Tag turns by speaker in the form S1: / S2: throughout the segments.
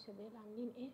S1: شباب عاملين ايه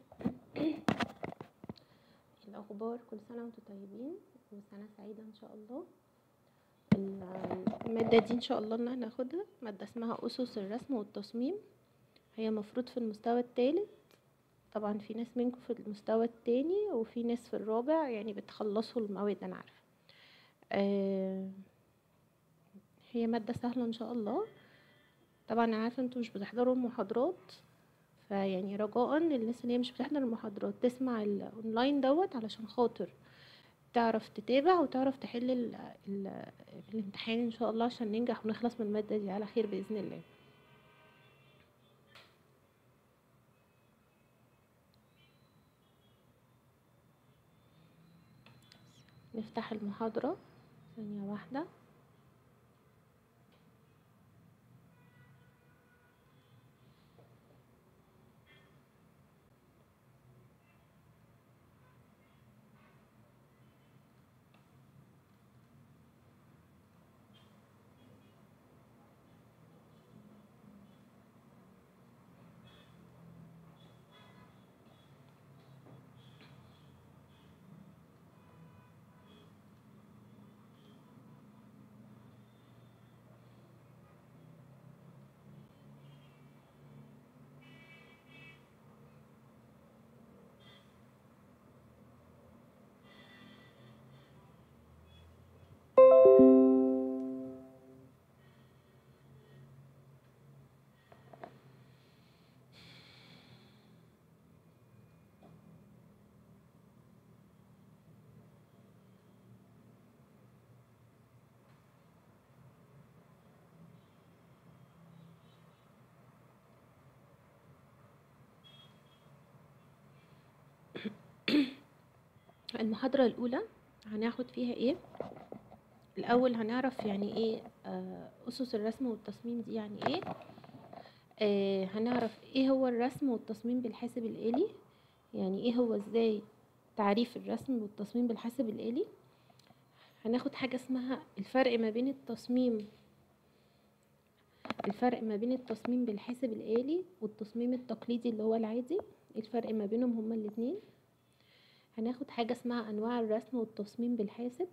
S1: الاخبار كل سنه وانتم طيبين وسنه سعيده ان شاء الله ال- الماده دي ان شاء الله ان هناخدها ماده اسمها اسس الرسم والتصميم هي مفروض في المستوى الثالث طبعا في ناس منكم في المستوى التاني وفي ناس في الرابع يعني بتخلصوا المواد انا عارفه آه، هي ماده سهله ان شاء الله طبعا انا عارفه انتوا مش بتحضروا المحاضرات فيعني رجاء الناس اللي هي مش بتحضر المحاضرات تسمع الاونلاين دوت علشان خاطر تعرف تتابع وتعرف تحل ال ال الامتحان ان شاء الله عشان ننجح ونخلص من الماده دي على خير باذن الله نفتح المحاضره ثانيه واحده المحاضرة الأولى هناخد فيها إيه؟ الأول هنعرف يعني إيه آه، أسس الرسم والتصميم دي يعني إيه؟ آه، هنعرف إيه هو الرسم والتصميم بالحاسب الآلي يعني إيه هو إزاي تعريف الرسم والتصميم بالحاسب الآلي هناخد حاجة اسمها الفرق ما بين التصميم الفرق ما بين التصميم بالحاسب الآلي والتصميم التقليدي اللي هو العادي إيه الفرق ما بينهم هما الاتنين هناخد حاجة اسمها أنواع الرسم والتصميم بالحاسب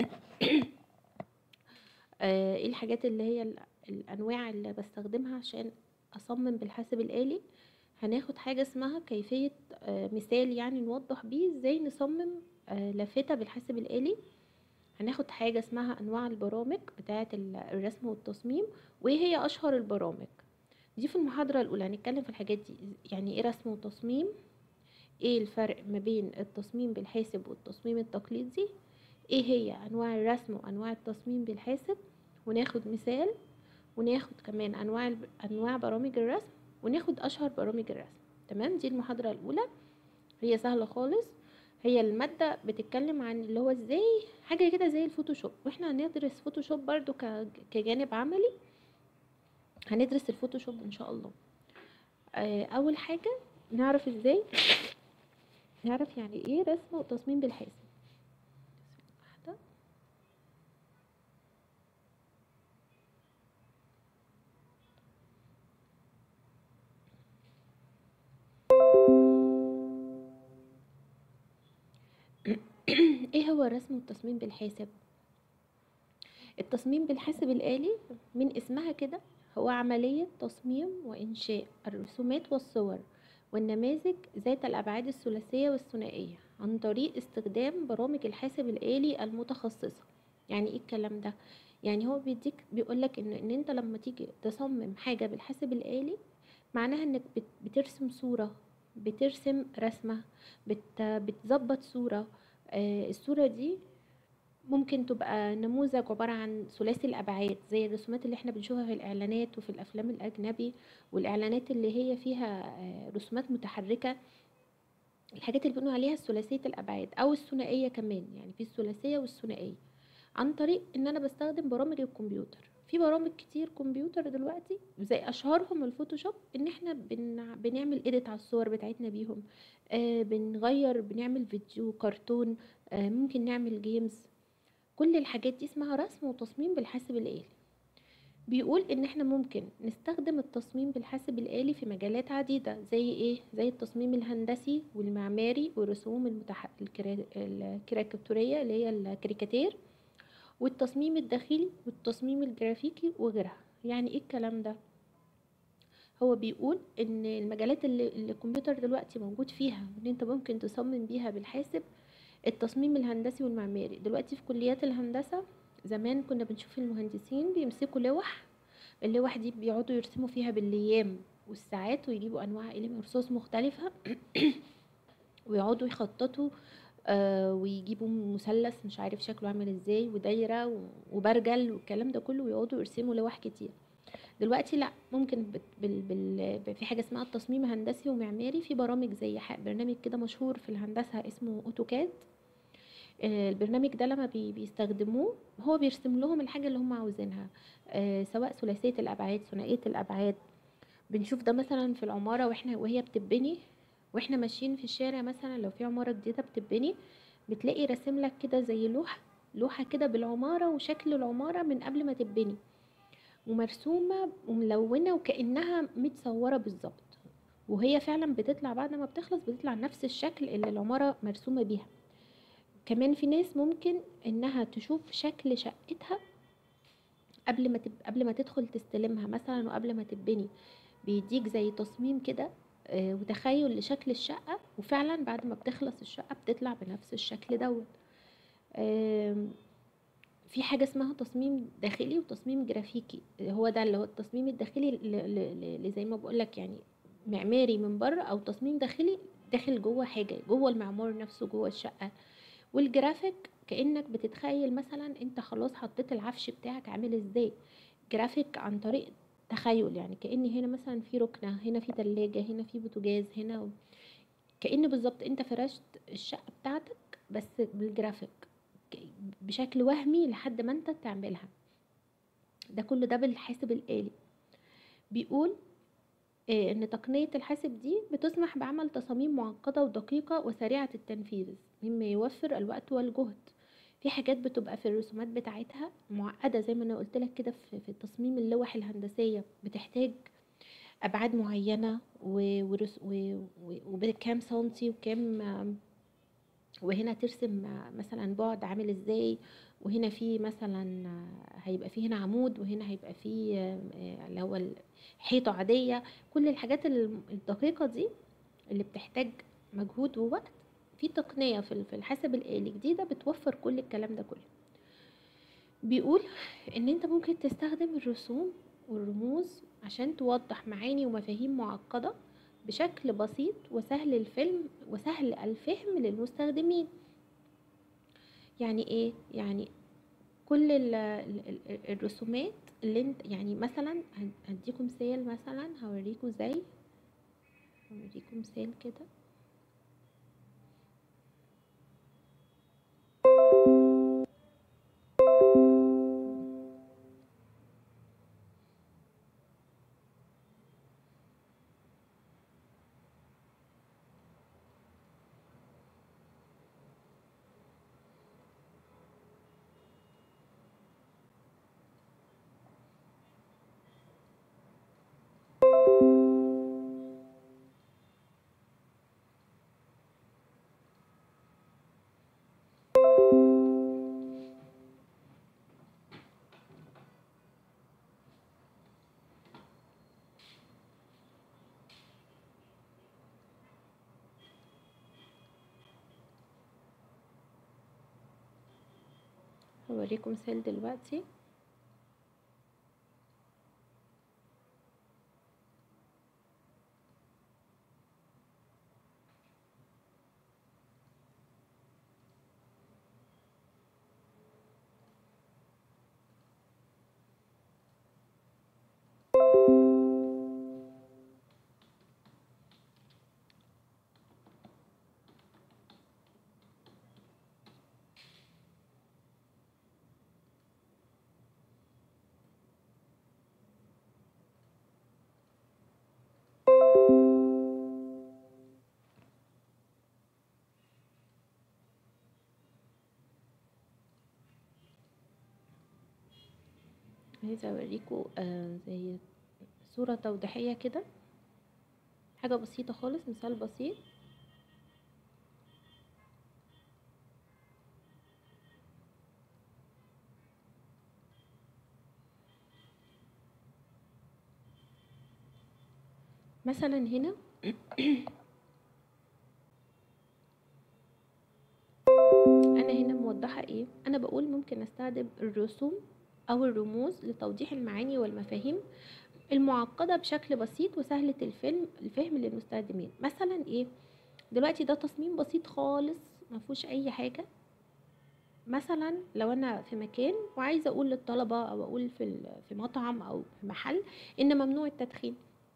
S1: آه، ايه الحاجات اللي هي ال- الأنواع اللي بستخدمها عشان أصمم بالحاسب الآلي هناخد حاجة اسمها كيفية آه، مثال يعني نوضح بيه ازاي نصمم آه، لافتة بالحاسب الآلي هناخد حاجة اسمها أنواع البرامج بتاعة ال- الرسم والتصميم وايه هي أشهر البرامج دي في المحاضرة الأولى هنتكلم في الحاجات دي يعني ايه رسم وتصميم ايه الفرق ما بين التصميم بالحاسب والتصميم التقليدي ايه هي انواع الرسم وانواع التصميم بالحاسب وناخد مثال وناخد كمان انواع الب... انواع برامج الرسم وناخد اشهر برامج الرسم تمام دي المحاضرة الاولى هي سهلة خالص هي المادة بتتكلم عن اللي هو ازاي حاجة كده زي الفوتوشوب واحنا هندرس فوتوشوب برضو ك... كجانب عملي هندرس الفوتوشوب ان شاء الله آه، اول حاجة نعرف ازاي نعرف يعني ايه رسم وتصميم بالحاسب واحدة ايه هو الرسم والتصميم بالحاسب التصميم بالحاسب الآلي من اسمها كده هو عملية تصميم وإنشاء الرسومات والصور والنماذج ذات الأبعاد الثلاثية والثنائية عن طريق استخدام برامج الحاسب الآلي المتخصصة يعني ايه الكلام ده يعني هو بيديك بيقولك ان ان انت لما تيجي تصمم حاجة بالحاسب الآلي معناها انك بت- بترسم صورة بترسم رسمة بت بتظبط صورة آه الصورة دي ممكن تبقى نموذج عبارة عن ثلاثي الأبعاد زي الرسومات اللي احنا بنشوفها في الإعلانات وفي الأفلام الأجنبي والإعلانات اللي هي فيها آه، رسومات متحركة الحاجات اللي بنقول عليها ثلاثية الأبعاد أو الثنائية كمان يعني في الثلاثية والثنائية عن طريق إن أنا بستخدم برامج الكمبيوتر في برامج كتير كمبيوتر دلوقتي زي أشهرهم الفوتوشوب إن احنا بن... بنعمل إيديت على الصور بتاعتنا بيهم آه بنغير بنعمل فيديو كرتون آه ممكن نعمل جيمز كل الحاجات دي اسمها رسم وتصميم بالحاسب الآلي بيقول ان احنا ممكن نستخدم التصميم بالحاسب الآلي في مجالات عديدة زي ايه زي التصميم الهندسي والمعماري والرسوم المتح... الكرا... الكاريكاتورية اللي هي الكاريكاتير والتصميم الداخلي والتصميم الجرافيكي وغيرها يعني ايه الكلام ده هو بيقول ان المجالات اللي, اللي الكمبيوتر دلوقتي موجود فيها ان انت ممكن تصمم بيها بالحاسب التصميم الهندسي والمعماري دلوقتي في كليات الهندسة زمان كنا بنشوف المهندسين بيمسكوا لوح اللوح دي بيقعدوا يرسموا فيها بالايام والساعات ويجيبوا انواع اقلام رصاص مختلفة ويقعدوا يخططوا آه ويجيبوا مثلث مش عارف شكله عامل ازاي ودايره وبرجل والكلام ده كله ويقعدوا يرسموا لوح كتير دلوقتي لا ممكن بت بال بال في حاجه اسمها التصميم هندسي ومعماري في برامج زي برنامج كده مشهور في الهندسه اسمه اوتوكاد آه البرنامج ده لما بي بيستخدموه هو بيرسم لهم الحاجه اللي هم عاوزينها آه سواء ثلاثيه الابعاد ثنائيه الابعاد بنشوف ده مثلا في العماره واحنا وهي بتبني واحنا ماشيين في الشارع مثلا لو في عماره جديده بتبني بتلاقي راسم لك كده زي لوحه لوحه كده بالعماره وشكل العماره من قبل ما تبني ومرسومه وملونه وكانها متصوره بالظبط وهي فعلا بتطلع بعد ما بتخلص بتطلع نفس الشكل اللي العماره مرسومه بيها كمان في ناس ممكن انها تشوف شكل شقتها قبل ما تب... قبل ما تدخل تستلمها مثلا وقبل ما تبني بيديك زي تصميم كده وتخيل لشكل الشقة وفعلا بعد ما بتخلص الشقة بتطلع بنفس الشكل دوت في حاجة اسمها تصميم داخلي وتصميم جرافيكي هو ده اللي هو التصميم الداخلي اللي زي ما بقولك يعني معماري من بره او تصميم داخلي داخل جوه حاجة جوه المعمار نفسه جوه الشقة والجرافيك كأنك بتتخيل مثلا انت خلاص حطيت العفش بتاعك عامل ازاي جرافيك عن طريق تخيل يعني كأن هنا مثلا في ركنة هنا في تلاجة هنا في بوتاجاز هنا و... كأن بالظبط انت فرشت الشقة بتاعتك بس بالجرافيك بشكل وهمي لحد ما انت تعملها ده كله ده بالحاسب الآلي بيقول إيه ان تقنية الحاسب دي بتسمح بعمل تصاميم معقدة ودقيقة وسريعة التنفيذ مما يوفر الوقت والجهد في حاجات بتبقى في الرسومات بتاعتها معقدة زي ما انا قلت لك كده في, في تصميم اللوح الهندسية بتحتاج ابعاد معينة ورس وبكام سنتي وكام وهنا ترسم مثلا بعد عامل ازاي وهنا في مثلا هيبقى في هنا عمود وهنا هيبقى في اللي هو حيطة عادية كل الحاجات الدقيقة دي اللي بتحتاج مجهود ووقت في تقنية في الحاسب الآلي جديدة بتوفر كل الكلام ده كله بيقول ان انت ممكن تستخدم الرسوم والرموز عشان توضح معاني ومفاهيم معقدة بشكل بسيط وسهل الفهم وسهل الفهم للمستخدمين يعني ايه يعني كل ال ال الرسومات اللي انت يعني مثلا هديكم مثال مثلا هوريكم ازاي هوريكم مثال كده هوريكم مثال دلوقتي عايزة اوريكم آه زي صورة توضيحية كده حاجة بسيطة خالص مثال بسيط مثلا هنا انا هنا موضحة ايه انا بقول ممكن استخدم الرسوم او الرموز لتوضيح المعاني والمفاهيم المعقدة بشكل بسيط وسهلة الفهم الفهم للمستخدمين مثلا ايه دلوقتي ده تصميم بسيط خالص مفهوش اي حاجة مثلا لو انا في مكان وعايزه اقول للطلبه او اقول في ال- في مطعم او في محل ان ممنوع التدخين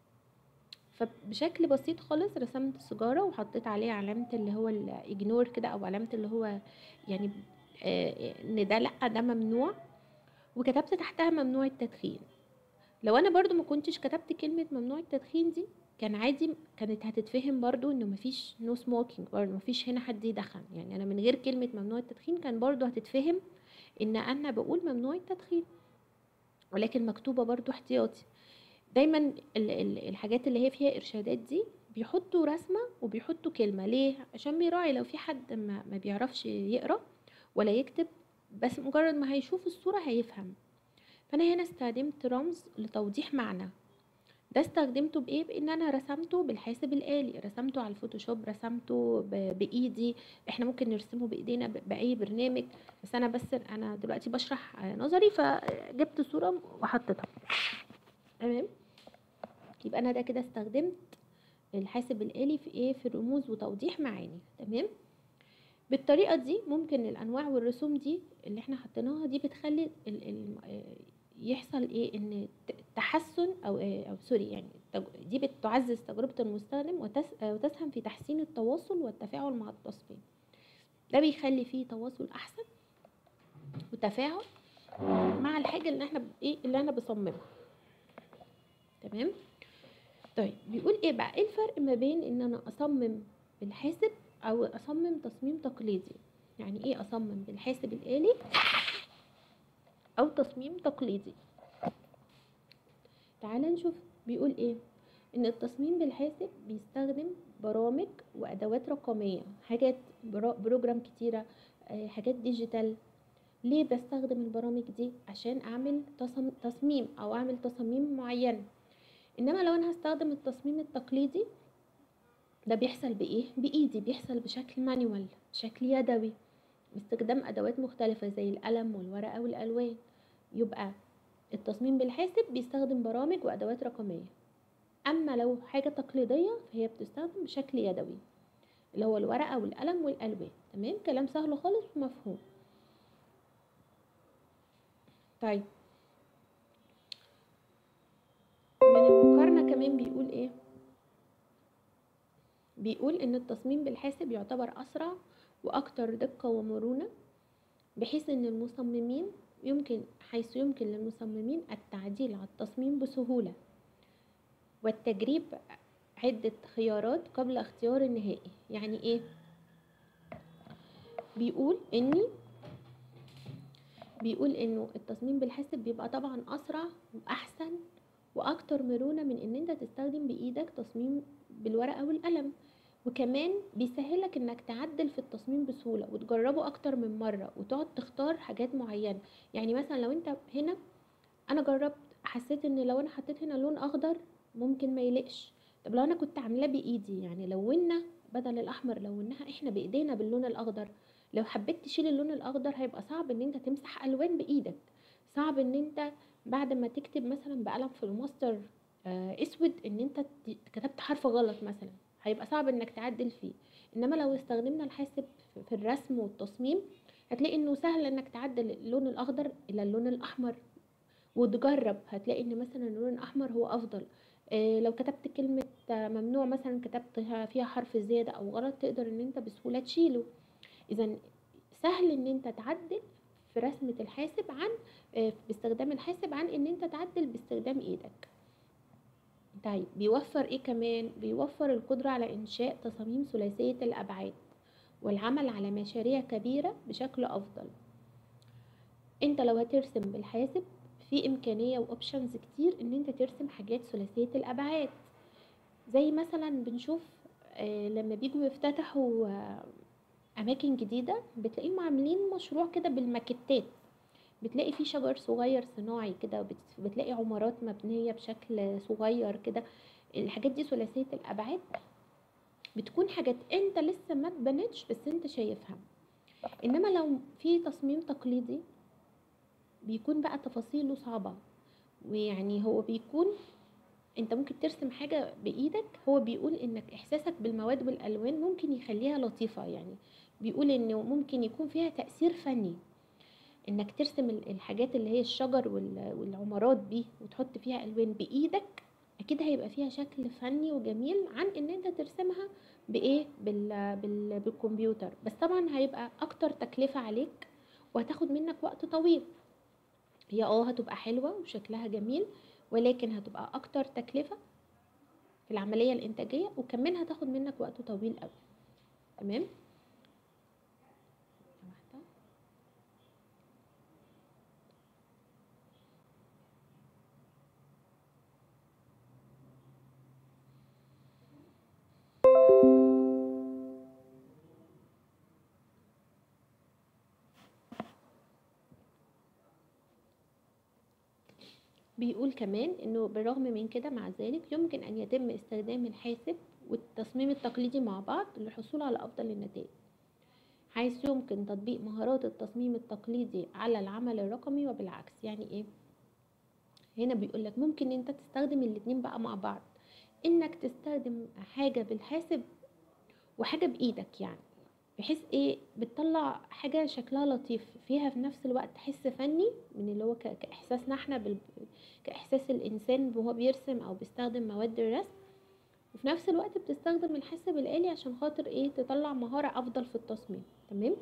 S1: فبشكل بسيط خالص رسمت سيجاره وحطيت عليها علامه اللي هو الاجنور كده او علامه اللي هو يعني آه، ان ده لا ده ممنوع وكتبت تحتها ممنوع التدخين لو انا برضو ما كنتش كتبت كلمه ممنوع التدخين دي كان عادي كانت هتتفهم برضو انه مفيش نو سموكينج برضو مفيش هنا حد يدخن يعني انا من غير كلمه ممنوع التدخين كان برضو هتتفهم ان انا بقول ممنوع التدخين ولكن مكتوبه برضو احتياطي دايما ال- ال- الحاجات اللي هي فيها ارشادات دي بيحطوا رسمه وبيحطوا كلمه ليه عشان بيراعي لو في حد ما, ما بيعرفش يقرا ولا يكتب بس مجرد ما هيشوف الصوره هيفهم فانا هنا استخدمت رمز لتوضيح معنى ده استخدمته بايه بان انا رسمته بالحاسب الالي رسمته على الفوتوشوب رسمته ب- بايدي احنا ممكن نرسمه بايدينا ب- باي برنامج بس انا بس انا دلوقتي بشرح نظري فجبت صوره وحطيتها تمام يبقى انا ده كده استخدمت الحاسب الالي في ايه في الرموز وتوضيح معاني تمام بالطريقه دي ممكن الانواع والرسوم دي اللي احنا حطيناها دي بتخلي ال ال آه، يحصل ايه ان ت- تحسن او آه، او سوري يعني تج- دي بتعزز تجربه المستخدم وتس آه، وتسهم في تحسين التواصل والتفاعل مع التصميم ده بيخلي فيه تواصل احسن وتفاعل مع الحاجه اللي احنا ب- ايه اللي انا بصممها تمام طيب بيقول ايه بقى ايه الفرق ما بين ان انا اصمم بالحاسب او اصمم تصميم تقليدي يعني ايه اصمم بالحاسب الالي او تصميم تقليدي تعال نشوف بيقول ايه ان التصميم بالحاسب بيستخدم برامج وادوات رقميه حاجات برا- بروجرام كتيره آه، حاجات ديجيتال ليه بستخدم البرامج دي عشان اعمل تصم- تصميم او اعمل تصاميم معينه انما لو انا هستخدم التصميم التقليدي ده بيحصل بايه بايدي بيحصل بشكل مانيوال بشكل يدوي باستخدام ادوات مختلفه زي القلم والورقه والالوان يبقى التصميم بالحاسب بيستخدم برامج وادوات رقميه اما لو حاجه تقليديه فهي بتستخدم بشكل يدوي اللي هو الورقه والقلم والالوان تمام كلام سهل خالص ومفهوم طيب من المقارنه كمان بيقول ايه بيقول ان التصميم بالحاسب يعتبر اسرع واكتر دقه ومرونه بحيث ان المصممين يمكن حيث يمكن للمصممين التعديل على التصميم بسهوله والتجريب عده خيارات قبل اختيار النهائي يعني ايه بيقول اني بيقول انه التصميم بالحاسب بيبقى طبعا اسرع واحسن واكتر مرونه من ان انت تستخدم بايدك تصميم بالورقه والقلم وكمان بيسهلك انك تعدل في التصميم بسهوله وتجربه اكتر من مره وتقعد تختار حاجات معينه يعني مثلا لو انت هنا انا جربت حسيت ان لو انا حطيت هنا لون اخضر ممكن ما يلقش طب لو انا كنت عاملاه بايدي يعني لونا بدل الاحمر لوناها احنا بايدينا باللون الاخضر لو حبيت تشيل اللون الاخضر هيبقى صعب ان انت تمسح الوان بايدك صعب ان انت بعد ما تكتب مثلا بقلم في الماستر آه، اسود ان انت ت- كتبت حرف غلط مثلا هيبقى صعب انك تعدل فيه انما لو استخدمنا الحاسب في- في الرسم والتصميم هتلاقي انه سهل انك تعدل اللون الاخضر الى اللون الاحمر وتجرب هتلاقي ان مثلا اللون الاحمر هو افضل آه، لو كتبت كلمة آه، ممنوع مثلا كتبت فيها حرف زيادة او غلط تقدر ان انت بسهولة تشيله اذا سهل ان انت تعدل في رسمة الحاسب عن آه، باستخدام الحاسب عن ان انت تعدل باستخدام ايدك طيب بيوفر ايه كمان بيوفر القدرة على انشاء تصاميم ثلاثية الابعاد والعمل على مشاريع كبيرة بشكل افضل انت لو هترسم بالحاسب في في امكانيه واوبشنز كتير ان انت ترسم حاجات ثلاثيه الابعاد زي مثلا بنشوف آه، لما بيجوا يفتتحوا آه، اماكن جديده بتلاقيهم عاملين مشروع كده بالماكيتات بتلاقي فيه شجر صغير صناعي كده بت- بتلاقي عمارات مبنيه بشكل صغير كده الحاجات دي ثلاثيه الابعاد بتكون حاجات انت لسه ما اتبنتش بس انت شايفها انما لو في تصميم تقليدي بيكون بقى تفاصيله صعبة ويعني هو بيكون انت ممكن ترسم حاجة بايدك هو بيقول انك احساسك بالمواد والالوان ممكن يخليها لطيفة يعني بيقول انه ممكن يكون فيها تأثير فني انك ترسم ال- الحاجات اللي هي الشجر وال- والعمارات دي وتحط فيها الوان بايدك اكيد هيبقى فيها شكل فني وجميل عن ان انت ترسمها بايه بال بال بالكمبيوتر بس طبعا هيبقى اكتر تكلفة عليك وهتاخد منك وقت طويل هي اه هتبقى حلوة وشكلها جميل ولكن هتبقى اكتر تكلفة في العملية الانتاجية وكمان هتاخد منك وقت طويل قوي تمام واحدة. بيقول كمان انه بالرغم من كده مع ذلك يمكن ان يتم استخدام الحاسب والتصميم التقليدي مع بعض للحصول على افضل النتائج حيث يمكن تطبيق مهارات التصميم التقليدي على العمل الرقمي وبالعكس يعني ايه هنا بيقول لك ممكن انت تستخدم الاتنين بقى مع بعض انك تستخدم حاجة بالحاسب وحاجة بايدك يعني بحيث ايه بتطلع حاجة شكلها لطيف فيها في نفس الوقت حس فني من اللي هو ك- كإحساسنا احنا بال... كإحساس الإنسان وهو بيرسم أو بيستخدم مواد الرسم وفي نفس الوقت بتستخدم الحاسب الآلي عشان خاطر ايه تطلع مهارة أفضل في التصميم تمام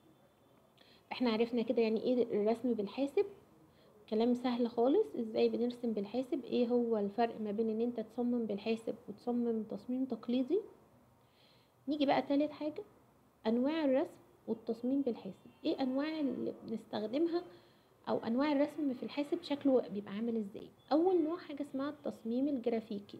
S1: احنا عرفنا كده يعني ايه الرسم بالحاسب كلام سهل خالص ازاي بنرسم بالحاسب ايه هو الفرق ما بين ان انت تصمم بالحاسب وتصمم تصميم تقليدي نيجي بقى تالت حاجة انواع الرسم والتصميم بالحاسب ايه انواع اللي بنستخدمها او انواع الرسم في الحاسب شكله بيبقى عامل ازاي اول نوع حاجه اسمها التصميم الجرافيكي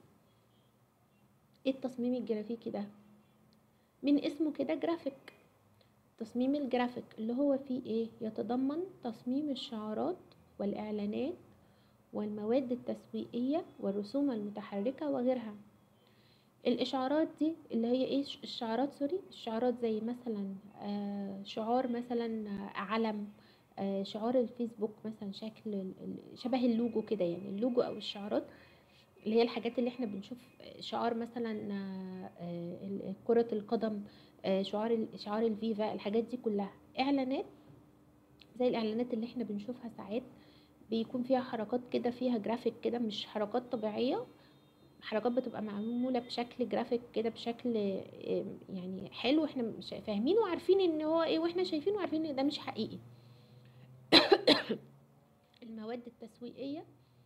S1: ايه التصميم الجرافيكي ده من اسمه كده جرافيك تصميم الجرافيك اللي هو فيه ايه يتضمن تصميم الشعارات والاعلانات والمواد التسويقيه والرسوم المتحركه وغيرها الاشعارات دي اللي هي ايه الشعارات سوري الشعارات زي مثلا آه شعار مثلا آه، علم آه شعار الفيسبوك مثلا شكل ال- ال- شبه اللوجو كده يعني اللوجو او الشعارات اللي هي الحاجات اللي احنا بنشوف شعار مثلا آه، آه، ال- كرة القدم آه، شعار ال- شعار الفيفا الحاجات دي كلها اعلانات زي الاعلانات اللي احنا بنشوفها ساعات بيكون فيها حركات كده فيها جرافيك كده مش حركات طبيعية حركات بتبقى معمولة بشكل جرافيك كده بشكل آه، يعني حلو احنا مش فاهمين وعارفين ان هو ايه واحنا شايفين وعارفين ان ده مش حقيقي المواد التسويقية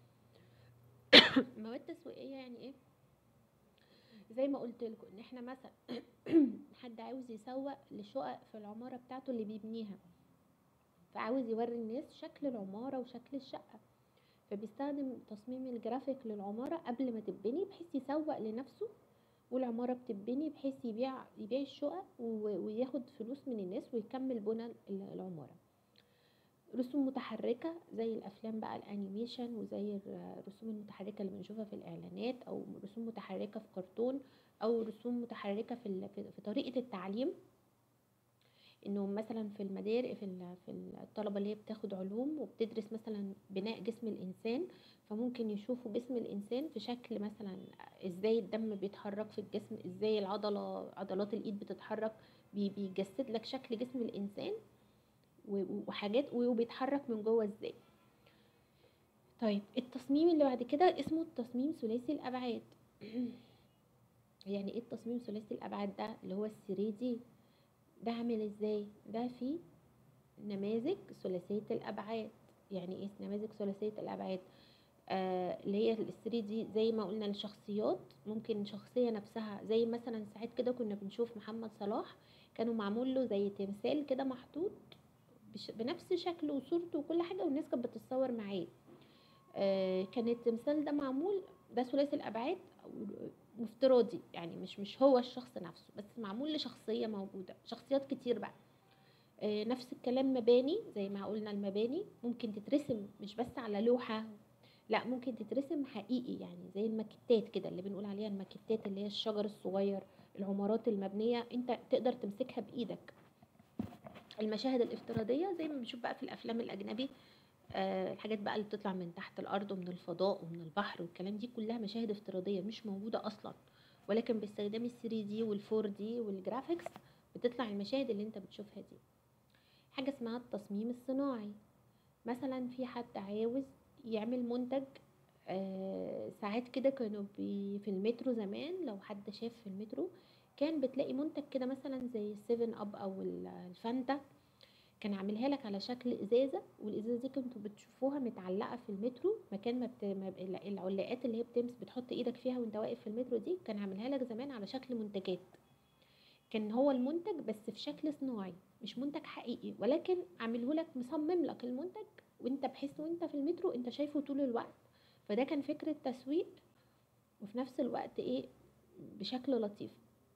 S1: مواد تسويقية يعني ايه زي ما قلت لكم ان احنا مثلا حد عاوز يسوق لشقق في العمارة بتاعته اللي بيبنيها فعاوز يوري الناس شكل العمارة وشكل الشقة فبيستخدم تصميم الجرافيك للعمارة قبل ما تتبني بحيث يسوق لنفسه والعمارة بتتبني بحيث يبيع يبيع الشقق و- وياخد فلوس من الناس ويكمل بنى ال- العمارة رسوم متحركة زي الأفلام بقى الأنيميشن وزي الرسوم المتحركة اللي بنشوفها في الإعلانات أو رسوم متحركة في كرتون أو رسوم متحركة في ال- في في طريقة التعليم انه مثلا في المدارس في ال- في الطلبه اللي هي بتاخد علوم وبتدرس مثلا بناء جسم الانسان فممكن يشوفوا جسم الانسان في شكل مثلا ازاي الدم بيتحرك في الجسم ازاي العضله عضلات الايد بتتحرك بي- بيجسد لك شكل جسم الانسان و- وحاجات وبيتحرك من جوه ازاي طيب التصميم اللي بعد كده اسمه التصميم ثلاثي الابعاد يعني ايه التصميم ثلاثي الابعاد ده اللي هو الثري دي ده عامل ازاي ده فيه نماذج ثلاثية الأبعاد يعني ايه نماذج ثلاثية الأبعاد آه اللي هي ال 3 دي زي ما قلنا الشخصيات ممكن شخصية نفسها زي مثلا ساعات كده كنا بنشوف محمد صلاح كانوا معمول له زي تمثال كده محطوط بش- بنفس شكله وصورته وكل حاجة والناس كانت بتتصور معاه آه، كان التمثال ده معمول ده ثلاثي الابعاد و- وافتراضي يعني مش مش هو الشخص نفسه بس معمول لشخصيه موجوده شخصيات كتير بقى آه، نفس الكلام مباني زي ما قلنا المباني ممكن تترسم مش بس على لوحه لا ممكن تترسم حقيقي يعني زي الماكيتات كده اللي بنقول عليها الماكيتات اللي هي الشجر الصغير العمارات المبنيه انت تقدر تمسكها بايدك المشاهد الافتراضيه زي ما بنشوف بقى في الافلام الاجنبي آه، الحاجات بقى اللي بتطلع من تحت الارض ومن الفضاء ومن البحر والكلام دي كلها مشاهد افتراضيه مش موجوده اصلا ولكن باستخدام ال 3 دي وال 4 دي والجرافيكس بتطلع المشاهد اللي انت بتشوفها دي حاجه اسمها التصميم الصناعي مثلا في حد عاوز يعمل منتج آه، ساعات كده كانوا بي في المترو زمان لو حد شاف في المترو كان بتلاقي منتج كده مثلا زي السيفن اب او ال- الفانتا كان عاملها لك على شكل ازازه والازازه دي كنتوا بتشوفوها متعلقه في المترو مكان ما, بت... ما ب- العلاقات اللي هي بتمس بتحط ايدك فيها وانت واقف في المترو دي كان عاملها لك زمان على شكل منتجات كان هو المنتج بس في شكل صناعي مش منتج حقيقي ولكن عامله لك مصمم لك المنتج وانت بحيث وانت في المترو انت شايفه طول الوقت فده كان فكرة تسويق وفي نفس الوقت ايه بشكل لطيف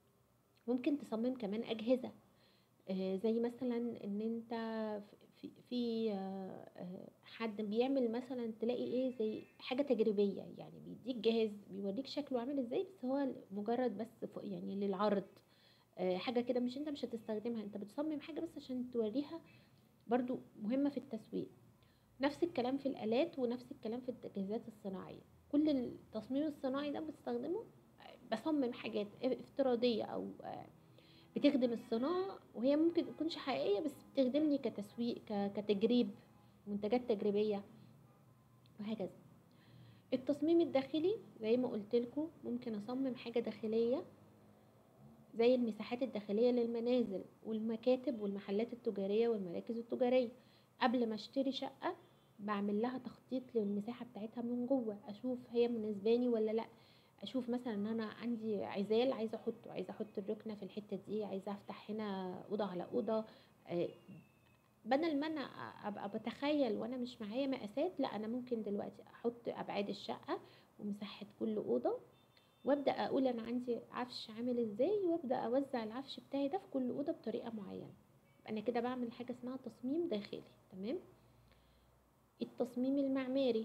S1: ممكن تصمم كمان أجهزة آه، زي مثلا ان انت في, في آه، آه، حد بيعمل مثلا تلاقي ايه زي حاجة تجريبية يعني بيديك جهاز بيوريك شكله عامل ازاي بس هو مجرد بس ف- يعني للعرض آه، حاجة كده مش انت مش هتستخدمها انت بتصمم حاجة بس عشان توريها برضو مهمة في التسويق نفس الكلام في الآلات ونفس الكلام في التجهيزات الصناعية كل التصميم الصناعي ده بستخدمه بصمم حاجات افتراضية أو آه، بتخدم الصناعة وهي ممكن تكونش حقيقية بس بتخدمني كتسويق ك- كتجريب منتجات تجريبية وهكذا التصميم الداخلي زي ما قلت لكم ممكن أصمم حاجة داخلية زي المساحات الداخلية للمنازل والمكاتب والمحلات التجارية والمراكز التجارية قبل ما اشتري شقة بعمل لها تخطيط للمساحة بتاعتها من جوه اشوف هي مناسباني ولا لا اشوف مثلا ان انا عندي عزال عايزه احطه عايزه احط الركنه في الحته دي عايزه افتح هنا اوضه على اوضه آه، بدل ما انا ابقى بتخيل وانا مش معايا مقاسات لا انا ممكن دلوقتي احط ابعاد الشقه ومساحه كل اوضه وابدا اقول انا عندي عفش عامل ازاي وابدا اوزع العفش بتاعي ده في كل اوضه بطريقه معينه انا كده بعمل حاجه اسمها تصميم داخلي تمام التصميم المعماري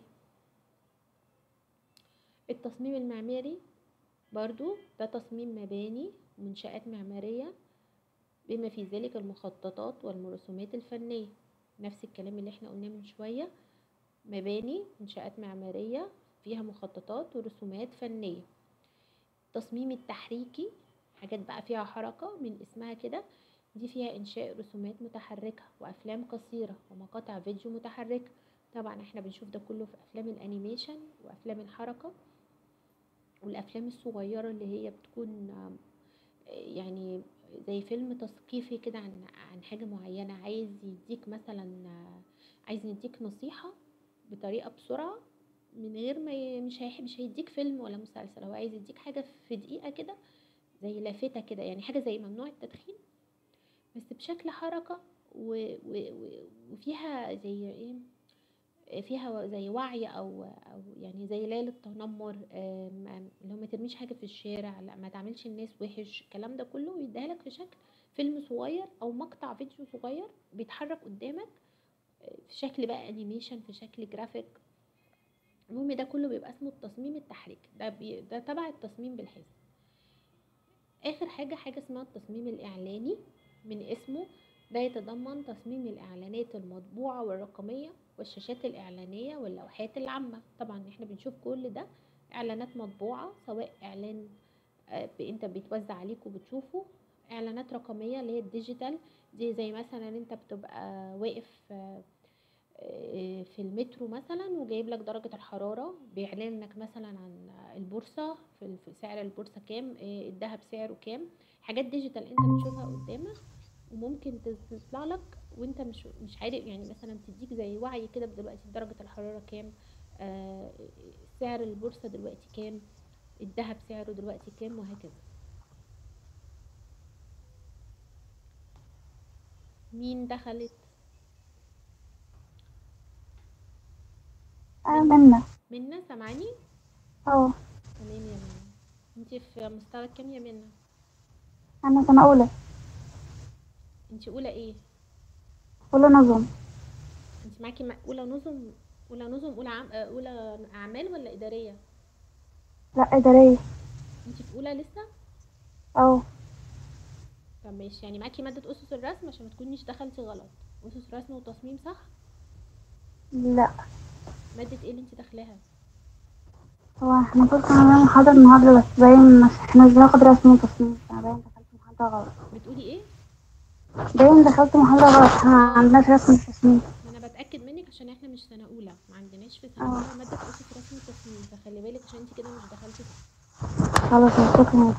S1: التصميم المعماري برضو ده تصميم مباني منشآت معمارية بما في ذلك المخططات والرسومات الفنية نفس الكلام اللي احنا قلناه من شوية مباني منشآت معمارية فيها مخططات ورسومات فنية التصميم التحريكي حاجات بقى فيها حركة من اسمها كده دي فيها إنشاء رسومات متحركة وأفلام قصيرة ومقاطع فيديو متحركة طبعا احنا بنشوف ده كله في أفلام الأنيميشن وأفلام الحركة والأفلام الصغيرة اللي هي بتكون آم، يعني زي فيلم تثقيفي كده عن عن حاجة معينة عايز يديك مثلا آه، عايز يديك نصيحة بطريقة بسرعة من غير ما ي... مش هيح... مش هيديك فيلم ولا مسلسل هو عايز يديك حاجة في دقيقة كده زي لافتة كده يعني حاجة زي ممنوع التدخين بس بشكل حركة و... و... و... وفيها زي ايه فيها زي وعي او او يعني زي ليلة التنمر آم، اللي هو ما ترميش حاجة في الشارع لا ما تعملش الناس وحش الكلام ده كله يديها لك في شكل فيلم صغير او مقطع فيديو صغير بيتحرك قدامك آه، في شكل بقى انيميشن في شكل جرافيك المهم ده كله بيبقى اسمه التصميم التحريكي ده بي... ده تبع التصميم بالحسب اخر حاجة حاجة اسمها التصميم الاعلاني من اسمه ده يتضمن تصميم الاعلانات المطبوعة والرقمية والشاشات الاعلانية واللوحات العامة طبعا احنا بنشوف كل ده اعلانات مطبوعة سواء اعلان آه، ب- انت بيتوزع عليك وبتشوفه اعلانات رقمية اللي هي الديجيتال دي زي مثلا انت بتبقى واقف آه، آه، في المترو مثلا وجايب لك درجة الحرارة بيعلن لك مثلا عن البورصة في ال- في سعر البورصة كام آه، الذهب سعره كام حاجات ديجيتال انت بتشوفها قدامك وممكن تز- تطلع لك وانت مش مش عارف يعني مثلا تديك زي وعي كده دلوقتي درجة الحرارة كام آه، سعر البورصة دلوقتي كام الذهب سعره دلوقتي كام وهكذا مين دخلت
S2: آه منا
S1: منى سامعاني
S2: اه
S1: تمام يا منى انت في مستوى كام يا منى
S2: انا سنة اولى
S1: انت اولى ايه
S2: اولى نظم
S1: انت معاكي م- اولى نظم اولى نظم اولى عم... آه، اولى اعمال ولا اداريه
S2: لا ادارية
S1: انت في اولى لسه
S2: اه
S1: طب ماشي يعني معاكي ماده اسس الرسم عشان ما تكونيش دخلتي غلط اسس رسم وتصميم صح
S2: لا
S1: ماده ايه اللي انت داخلاها
S2: هو احنا كنا عاملين محاضرة النهاردة بس باين مش احنا مش بناخد رسم وتصميم انا باين دخلت محاضرة غلط
S1: بتقولي ايه
S2: باين دخلت محاضرة غلط احنا ما عندناش رسم وتصميم
S1: ما انا بتاكد منك عشان احنا مش سنه اولى ما عندناش في
S2: اه.
S1: سنه اولى ماده اسس رسم وتصميم فخلي بالك عشان انت كده مش دخلتي صح
S2: خلاص شكرا
S1: ماشي.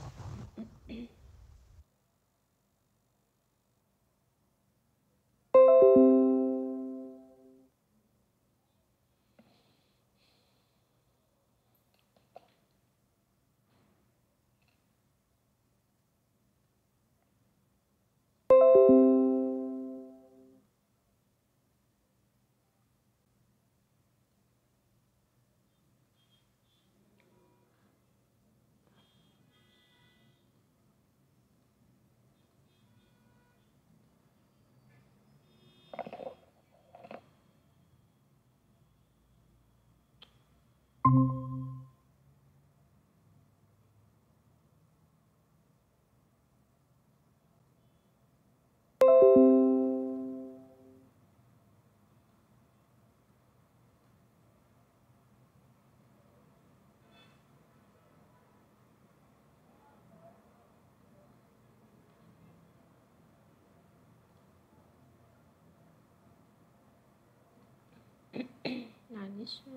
S1: معلش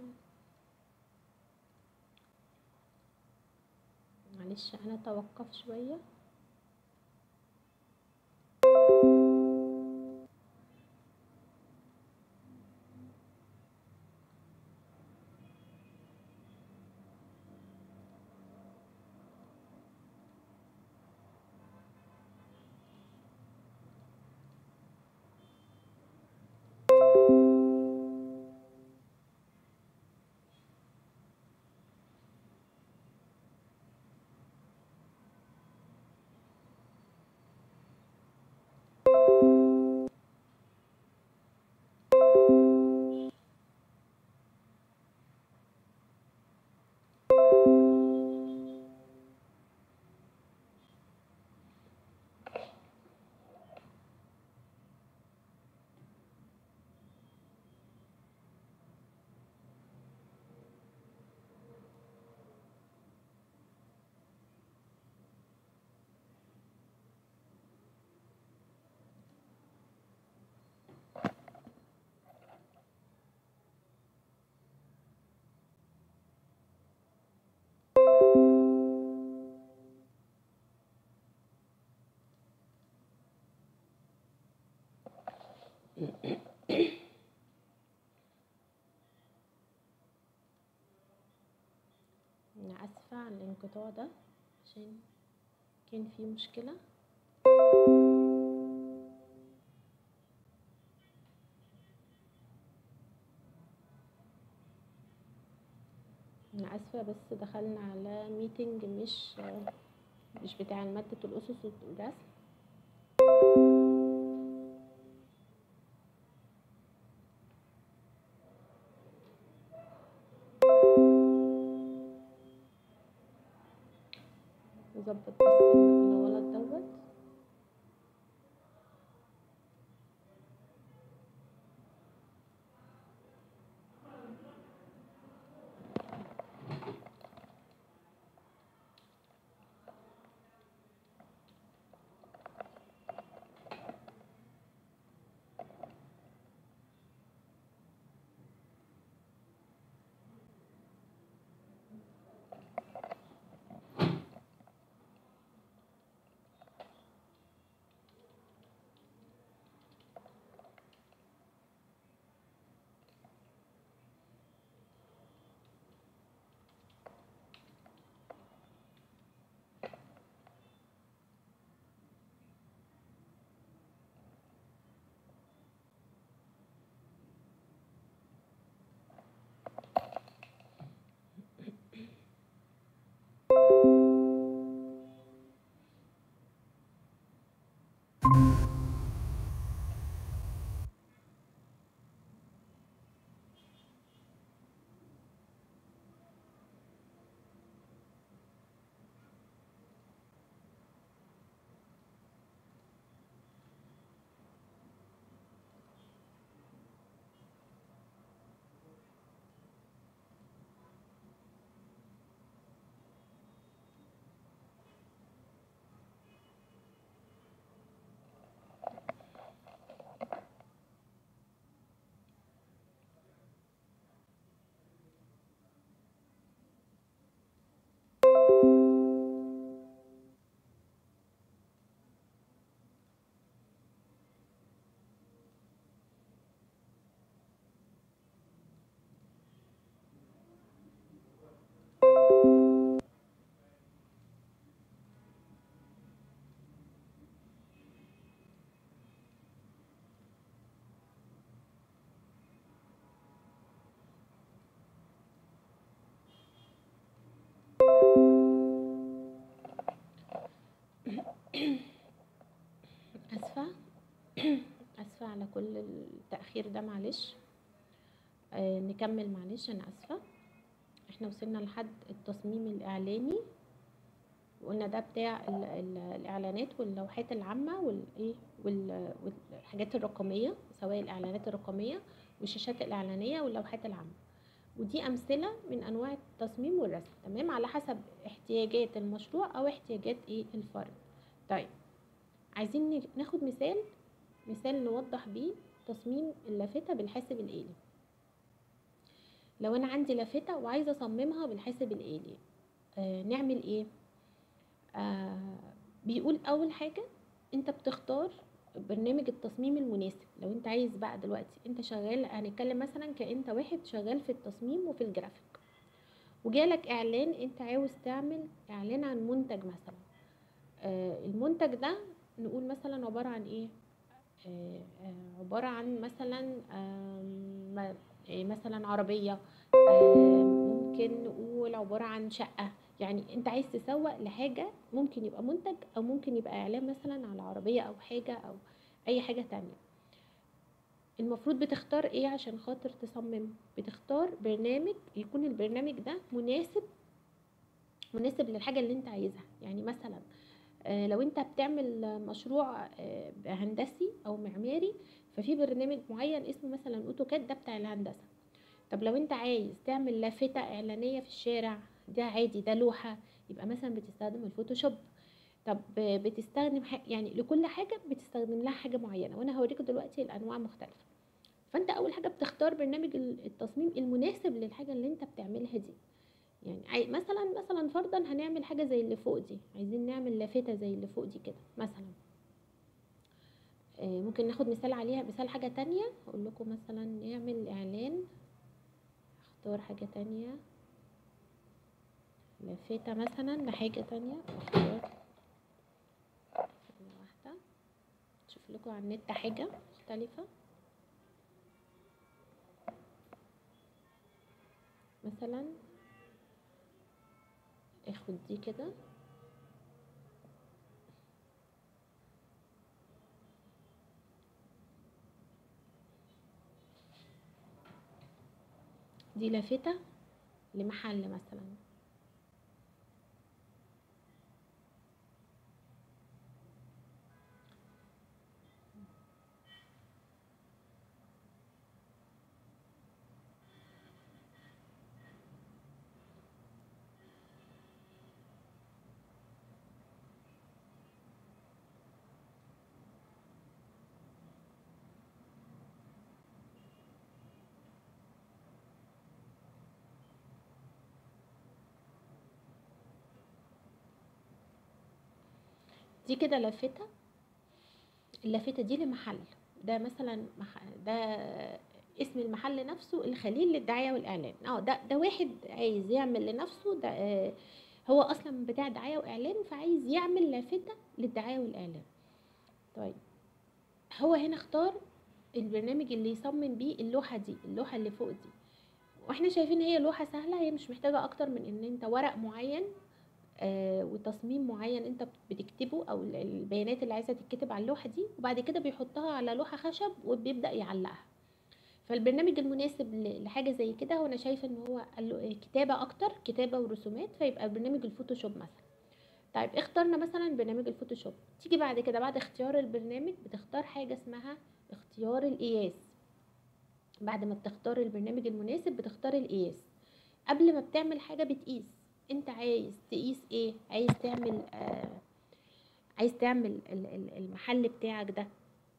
S1: معلش انا اتوقف شويه انا اسفه على الانقطاع ده عشان كان في مشكله انا اسفه بس دخلنا على ميتنج مش مش بتاع ماده الاسس والرسم نظبط بس الغلط دوت كل التأخير ده معلش آه نكمل معلش انا اسفة احنا وصلنا لحد التصميم الاعلاني وقلنا ده بتاع ال ال الاعلانات واللوحات العامة والايه وال- والحاجات الرقمية سواء الاعلانات الرقمية والشاشات الاعلانية واللوحات العامة ودي امثلة من انواع التصميم والرسم تمام على حسب احتياجات المشروع او احتياجات ايه الفرد طيب عايزين ن- ناخد مثال مثال نوضح بيه تصميم اللافتة بالحاسب الآلي لو أنا عندي لافتة وعايزة أصممها بالحاسب الآلي آه نعمل إيه؟ آه بيقول أول حاجة أنت بتختار برنامج التصميم المناسب لو أنت عايز بقى دلوقتي أنت شغال هنتكلم مثلا كأنت واحد شغال في التصميم وفي الجرافيك وجالك إعلان أنت عاوز تعمل إعلان عن منتج مثلا آه المنتج ده نقول مثلا عبارة عن إيه؟ آه، آه، عبارة عن مثلا آم، م- آه، مثلا عربية آم، ممكن نقول عبارة عن شقة يعني انت عايز تسوق لحاجة ممكن يبقى منتج او ممكن يبقى اعلان مثلا على عربية او حاجة او اي حاجة تانية المفروض بتختار ايه عشان خاطر تصمم بتختار برنامج يكون البرنامج ده مناسب مناسب للحاجة اللي انت عايزها يعني مثلا آه، لو انت بتعمل مشروع آه، هندسي او معماري ففي برنامج معين اسمه مثلا اوتوكاد ده بتاع الهندسه طب لو انت عايز تعمل لافتة اعلانية في الشارع ده عادي ده لوحة يبقى مثلا بتستخدم الفوتوشوب طب بتستخدم ح- يعني لكل حاجة بتستخدم لها حاجة معينة وانا هوريكم دلوقتي الانواع مختلفة فانت اول حاجة بتختار برنامج ال- التصميم المناسب للحاجة اللي انت بتعملها دي يعني عاي- مثلا مثلا فرضا هنعمل حاجة زي اللي فوق دي عايزين نعمل لافتة زي اللي فوق دي كده مثلا آه، ممكن ناخد مثال عليها مثال حاجة تانية اقول لكم مثلا نعمل اعلان اختار حاجة تانية لافتة مثلا لحاجة تانية اختار ثانية واحدة شوف لكم على النت حاجة مختلفة مثلا اخد دي كده دي لافتة لمحل مثلا دي كده لافتة اللافتة دي لمحل ده مثلا مح... ده اسم المحل نفسه الخليل للدعاية والإعلان اه ده ده واحد عايز يعمل لنفسه ده آه، هو أصلا بتاع دعاية وإعلان فعايز يعمل لافتة للدعاية والإعلان طيب هو هنا اختار البرنامج اللي يصمم بيه اللوحة دي اللوحة اللي فوق دي واحنا شايفين هي لوحة سهلة هي مش محتاجة أكتر من إن أنت ورق معين آه، وتصميم معين انت بتكتبه او ال- البيانات اللي عايزه تتكتب على اللوحه دي وبعد كده بيحطها على لوحه خشب وبيبدا يعلقها فالبرنامج المناسب ل- لحاجه زي كده هو انا شايفه ان هو قال له إيه، كتابه اكتر كتابه ورسومات فيبقى برنامج الفوتوشوب مثلا طيب اخترنا مثلا برنامج الفوتوشوب تيجي بعد كده بعد اختيار البرنامج بتختار حاجه اسمها اختيار القياس بعد ما بتختار البرنامج المناسب بتختار القياس قبل ما بتعمل حاجه بتقيس انت عايز تقيس ايه عايز تعمل آه عايز تعمل ال- ال- المحل بتاعك ده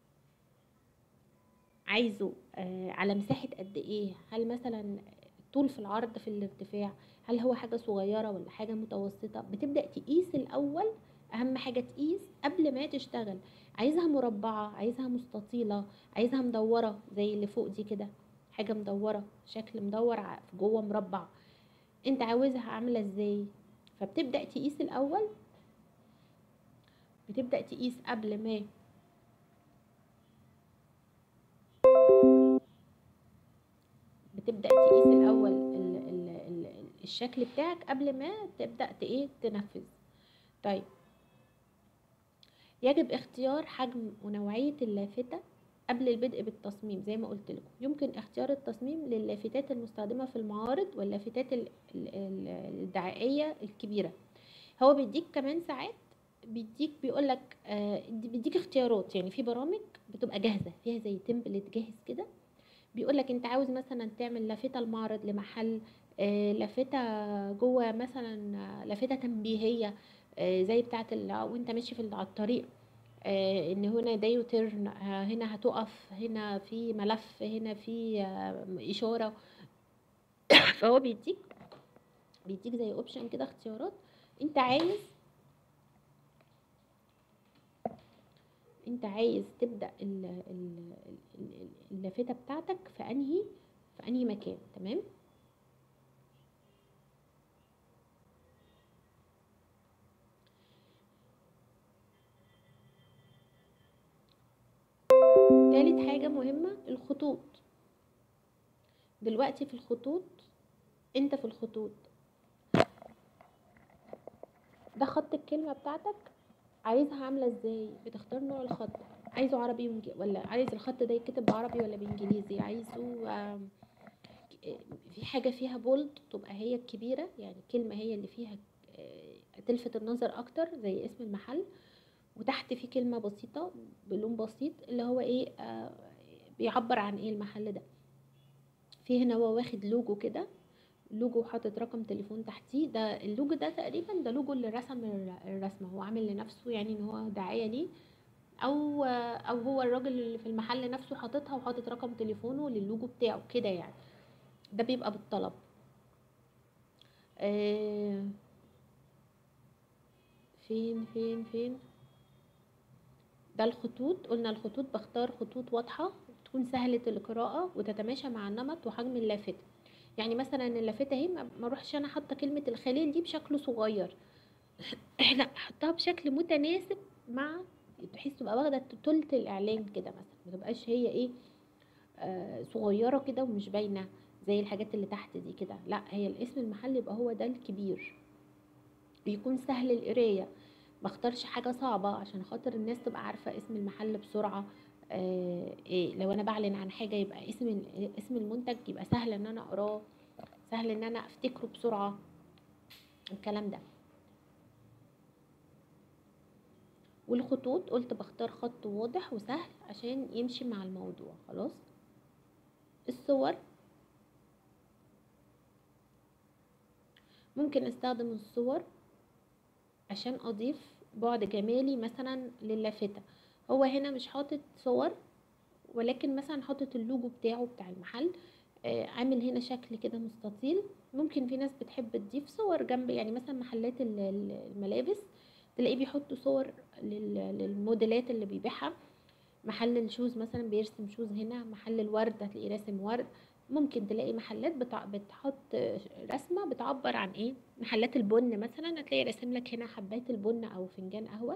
S1: عايزه آه على مساحة قد ايه هل مثلا طول في العرض في الارتفاع هل هو حاجة صغيرة ولا حاجة متوسطة بتبدأ تقيس الأول أهم حاجة تقيس قبل ما تشتغل عايزها مربعة عايزها مستطيلة عايزها مدورة زي اللي فوق دي كده حاجة مدورة شكل مدور ع- في جوه مربع انت عاوزها عاملة ازاي فبتبدأ تقيس الأول بتبدأ تقيس قبل ما بتبدأ تقيس الأول ال ال ال الشكل بتاعك قبل ما تبدأ ت- ايه تنفذ طيب يجب اختيار حجم ونوعية اللافتة قبل البدء بالتصميم زي ما قلت لكم يمكن اختيار التصميم للافتات المستخدمة في المعارض واللافتات ال- ال- ال- الدعائية الكبيرة هو بيديك كمان ساعات بيديك بيقول لك بيديك اختيارات يعني في برامج بتبقى جاهزة فيها زي تمبلت جاهز كده بيقول لك انت عاوز مثلا تعمل لافتة المعرض لمحل آه، لافتة جوه مثلا آه، لافتة تنبيهية آه، زي بتاعة ال- وانت ماشي في ال- على الطريق آه، ان هنا ده يوتيرن آه، هنا هتقف هنا في ملف هنا في آه، اشاره فهو بيديك بيديك زي اوبشن كده اختيارات انت عايز انت عايز تبدا ال- ال- ال- اللافته بتاعتك في انهي في انهي مكان تمام تالت حاجة مهمة الخطوط دلوقتي في الخطوط انت في الخطوط ده خط الكلمة بتاعتك عايزها عاملة ازاي بتختار نوع الخط عايزه عربي وإنج- ولا عايز الخط ده يتكتب بعربي ولا بانجليزي عايزه آم، ك- في حاجة فيها بولد تبقى هي الكبيرة يعني كلمة هي اللي فيها آه، تلفت النظر اكتر زي اسم المحل وتحت في كلمة بسيطة بلون بسيط اللي هو ايه آه بيعبر عن ايه المحل ده في هنا هو واخد لوجو كده لوجو حاطط رقم تليفون تحتيه ده اللوجو ده تقريبا ده لوجو اللي رسم الر- الرسمة هو عامل لنفسه يعني ان هو دعاية ليه او آه، او هو الراجل اللي في المحل نفسه حاططها وحاطط رقم تليفونه للوجو بتاعه كده يعني ده بيبقى بالطلب آه فين فين فين ده الخطوط قلنا الخطوط بختار خطوط واضحة تكون سهلة القراءة وتتماشى مع النمط وحجم اللافتة يعني مثلا اللافتة اهي ما ما اروحش انا حاطة كلمة الخليل دي بشكل صغير لا احطها بشكل متناسب مع بحيث تبقى واخدة تلت الاعلان كده مثلا ما تبقاش هي ايه آه صغيرة كده ومش باينة زي الحاجات اللي تحت دي كده لا هي الاسم المحل يبقى هو ده الكبير بيكون سهل القراية بختارش حاجة صعبة عشان خاطر الناس تبقى عارفة اسم المحل بسرعة آه إيه لو انا بعلن عن حاجة يبقى اسم ال- اسم المنتج يبقى سهل ان انا اقراه سهل ان انا افتكره بسرعة الكلام ده والخطوط قلت بختار خط واضح وسهل عشان يمشي مع الموضوع خلاص الصور ممكن استخدم الصور عشان اضيف بعد جمالي مثلا للافتة هو هنا مش حاطط صور ولكن مثلا حاطط اللوجو بتاعه بتاع المحل آه، عامل هنا شكل كده مستطيل ممكن في ناس بتحب تضيف صور جنب يعني مثلا محلات ال- ال- الملابس تلاقيه بيحطوا صور لل- للموديلات اللي بيبيعها محل الشوز مثلا بيرسم شوز هنا محل الورد هتلاقيه راسم ورد ممكن تلاقي محلات بتع... بتحط رسمة بتعبر عن ايه محلات البن مثلا هتلاقي راسم لك هنا حبات البن او فنجان قهوة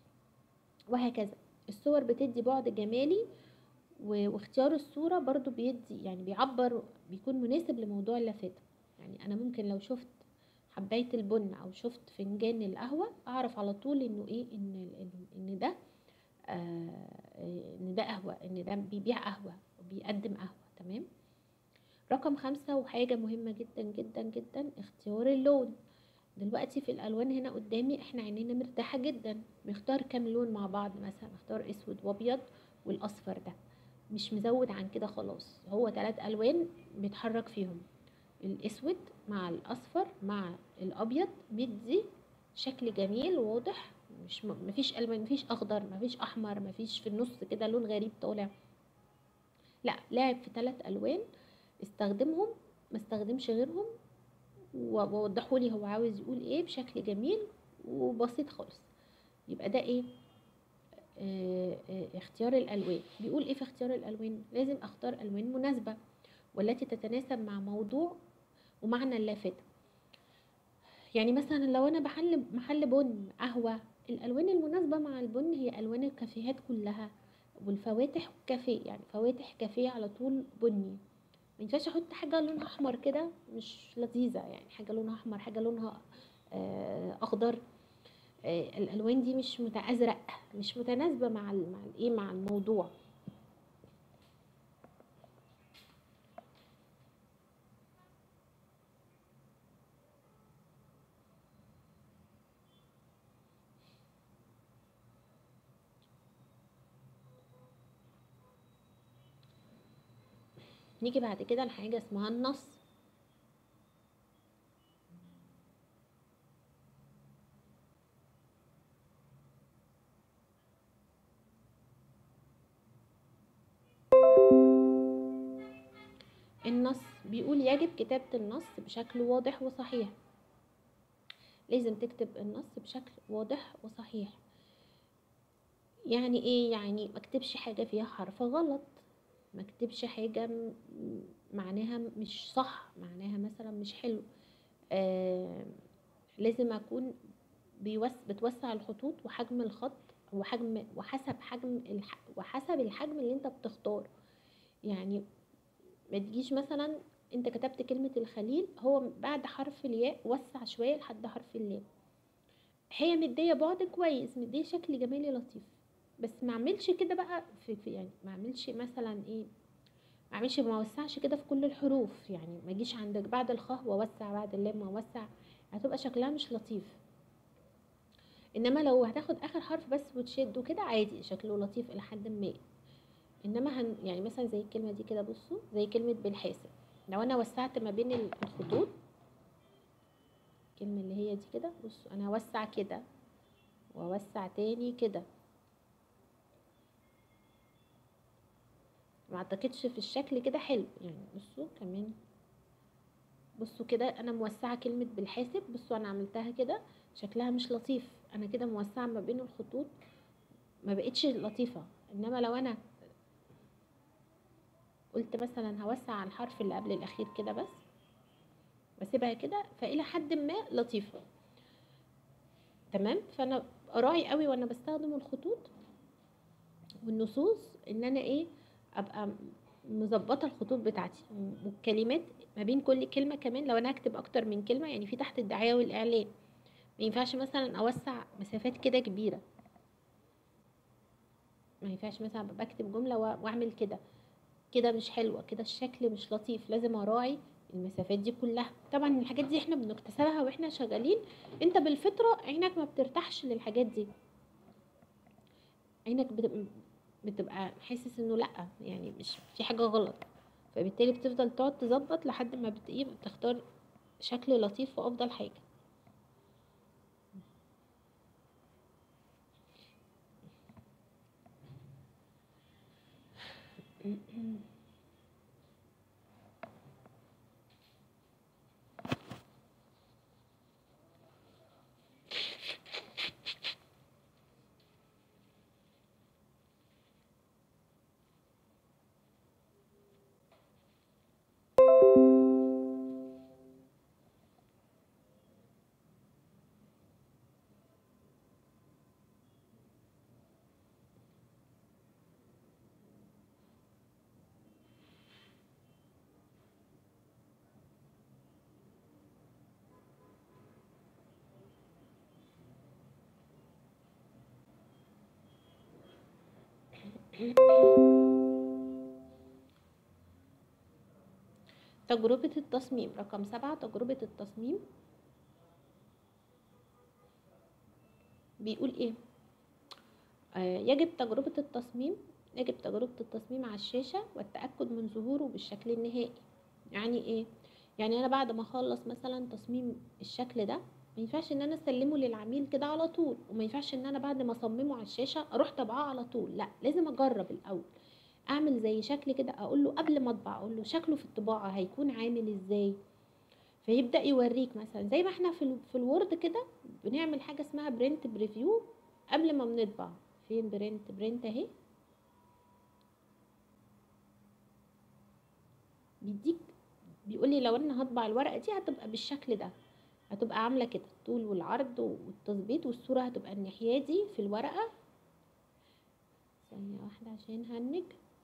S1: وهكذا الصور بتدي بعد جمالي و- واختيار الصورة برضو بيدي يعني بيعبر بيكون مناسب لموضوع اللافتة يعني انا ممكن لو شفت حباية البن او شفت فنجان القهوة اعرف على طول انه ايه ان ان, إن ده آه ان ده قهوة ان ده بيبيع قهوة وبيقدم قهوة تمام رقم خمسة وحاجة مهمة جدا جدا جدا اختيار اللون دلوقتي في الالوان هنا قدامي احنا عينينا مرتاحة جدا نختار كام لون مع بعض مثلا اختار اسود وابيض والاصفر ده مش مزود عن كده خلاص هو ثلاث الوان بيتحرك فيهم الاسود مع الاصفر مع الابيض بيدي شكل جميل واضح مش م- مفيش الوان مفيش اخضر مفيش احمر مفيش في النص كده لون غريب طالع لا لعب في ثلاث الوان استخدمهم ما استخدمش غيرهم ووضحوا لي هو عاوز يقول ايه بشكل جميل وبسيط خالص يبقى ده ايه آه، آه، اختيار الالوان بيقول ايه في اختيار الالوان لازم اختار الوان مناسبه والتي تتناسب مع موضوع ومعنى اللافته يعني مثلا لو انا بحل محل بن قهوه الالوان المناسبه مع البن هي الوان الكافيهات كلها والفواتح والكافيه يعني فواتح كافيه على طول بني ما ينفعش احط حاجه لونها احمر كده مش لذيذه يعني حاجه لونها احمر حاجه لونها آه، اخضر آه، الالوان دي مش متازرق مش متناسبه مع ال- مع الايه مع الموضوع نيجي بعد كده لحاجة اسمها النص النص بيقول يجب كتابة النص بشكل واضح وصحيح لازم تكتب النص بشكل واضح وصحيح يعني ايه يعني ما اكتبش حاجة فيها حرف غلط ما اكتبش حاجة م- م- معناها مش صح معناها مثلا مش حلو آه لازم اكون بيوس بتوسع الخطوط وحجم الخط وحجم وحسب حجم الح وحسب الحجم اللي انت بتختاره يعني ما تجيش مثلا انت كتبت كلمة الخليل هو بعد حرف الياء وسع شوية لحد حرف اللام هي مدية بعد كويس مدية شكل جمالي لطيف بس ما اعملش كده بقى في, في يعني ما اعملش مثلا ايه ما اعملش ما اوسعش كده في كل الحروف يعني ما اجيش عندك بعد الخاء واوسع بعد اللام واوسع هتبقى شكلها مش لطيف انما لو هتاخد اخر حرف بس وتشده كده عادي شكله لطيف الى حد ما انما هن يعني مثلا زي الكلمه دي كده بصوا زي كلمه بالحاسب لو انا وسعت ما بين الخطوط الكلمه اللي هي دي كده بصوا انا هوسع كده واوسع تاني كده ما اعتقدش في الشكل كده حلو يعني بصوا كمان بصوا كده انا موسعه كلمه بالحاسب بصوا انا عملتها كده شكلها مش لطيف انا كده موسعه ما بين الخطوط ما بقتش لطيفه انما لو انا قلت مثلا هوسع على الحرف اللي قبل الاخير كده بس واسيبها كده فالى حد ما لطيفه تمام فانا اراعي قوي وانا بستخدم الخطوط والنصوص ان انا ايه ابقى مظبطه الخطوط بتاعتي والكلمات ما بين كل كلمه كمان لو انا هكتب اكتر من كلمه يعني في تحت الدعايه والاعلان ما ينفعش مثلا اوسع مسافات كده كبيره ما ينفعش مثلا أبقى بكتب جمله وا- واعمل كده كده مش حلوه كده الشكل مش لطيف لازم اراعي المسافات دي كلها طبعا الحاجات دي احنا بنكتسبها واحنا شغالين انت بالفطره عينك ما بترتاحش للحاجات دي عينك بتبقى, بتبقى حاسس انه لا يعني مش في حاجه غلط فبالتالي بتفضل تقعد تظبط لحد ما بت- إيه بتختار شكل لطيف وافضل حاجه تجربة التصميم رقم سبعة تجربة التصميم بيقول ايه آه يجب تجربة التصميم يجب تجربة التصميم على الشاشة والتأكد من ظهوره بالشكل النهائي يعني ايه يعني انا بعد ما اخلص مثلا تصميم الشكل ده ما ينفعش ان انا اسلمه للعميل كده على طول وما ينفعش ان انا بعد ما اصممه على الشاشة اروح طبعاه على طول لا لازم اجرب الاول اعمل زي شكل كده اقول له قبل ما اطبع اقول له شكله في الطباعه هيكون عامل ازاي فيبدا يوريك مثلا زي ما احنا في ال- في الوورد كده بنعمل حاجه اسمها برنت بريفيو قبل ما بنطبع فين برنت برنت اهي بيديك بيقول لي لو انا هطبع الورقه دي هتبقى بالشكل ده هتبقى عامله كده الطول والعرض والتظبيط والصوره هتبقى الناحيه دي في الورقه ثانيه واحده عشان هنج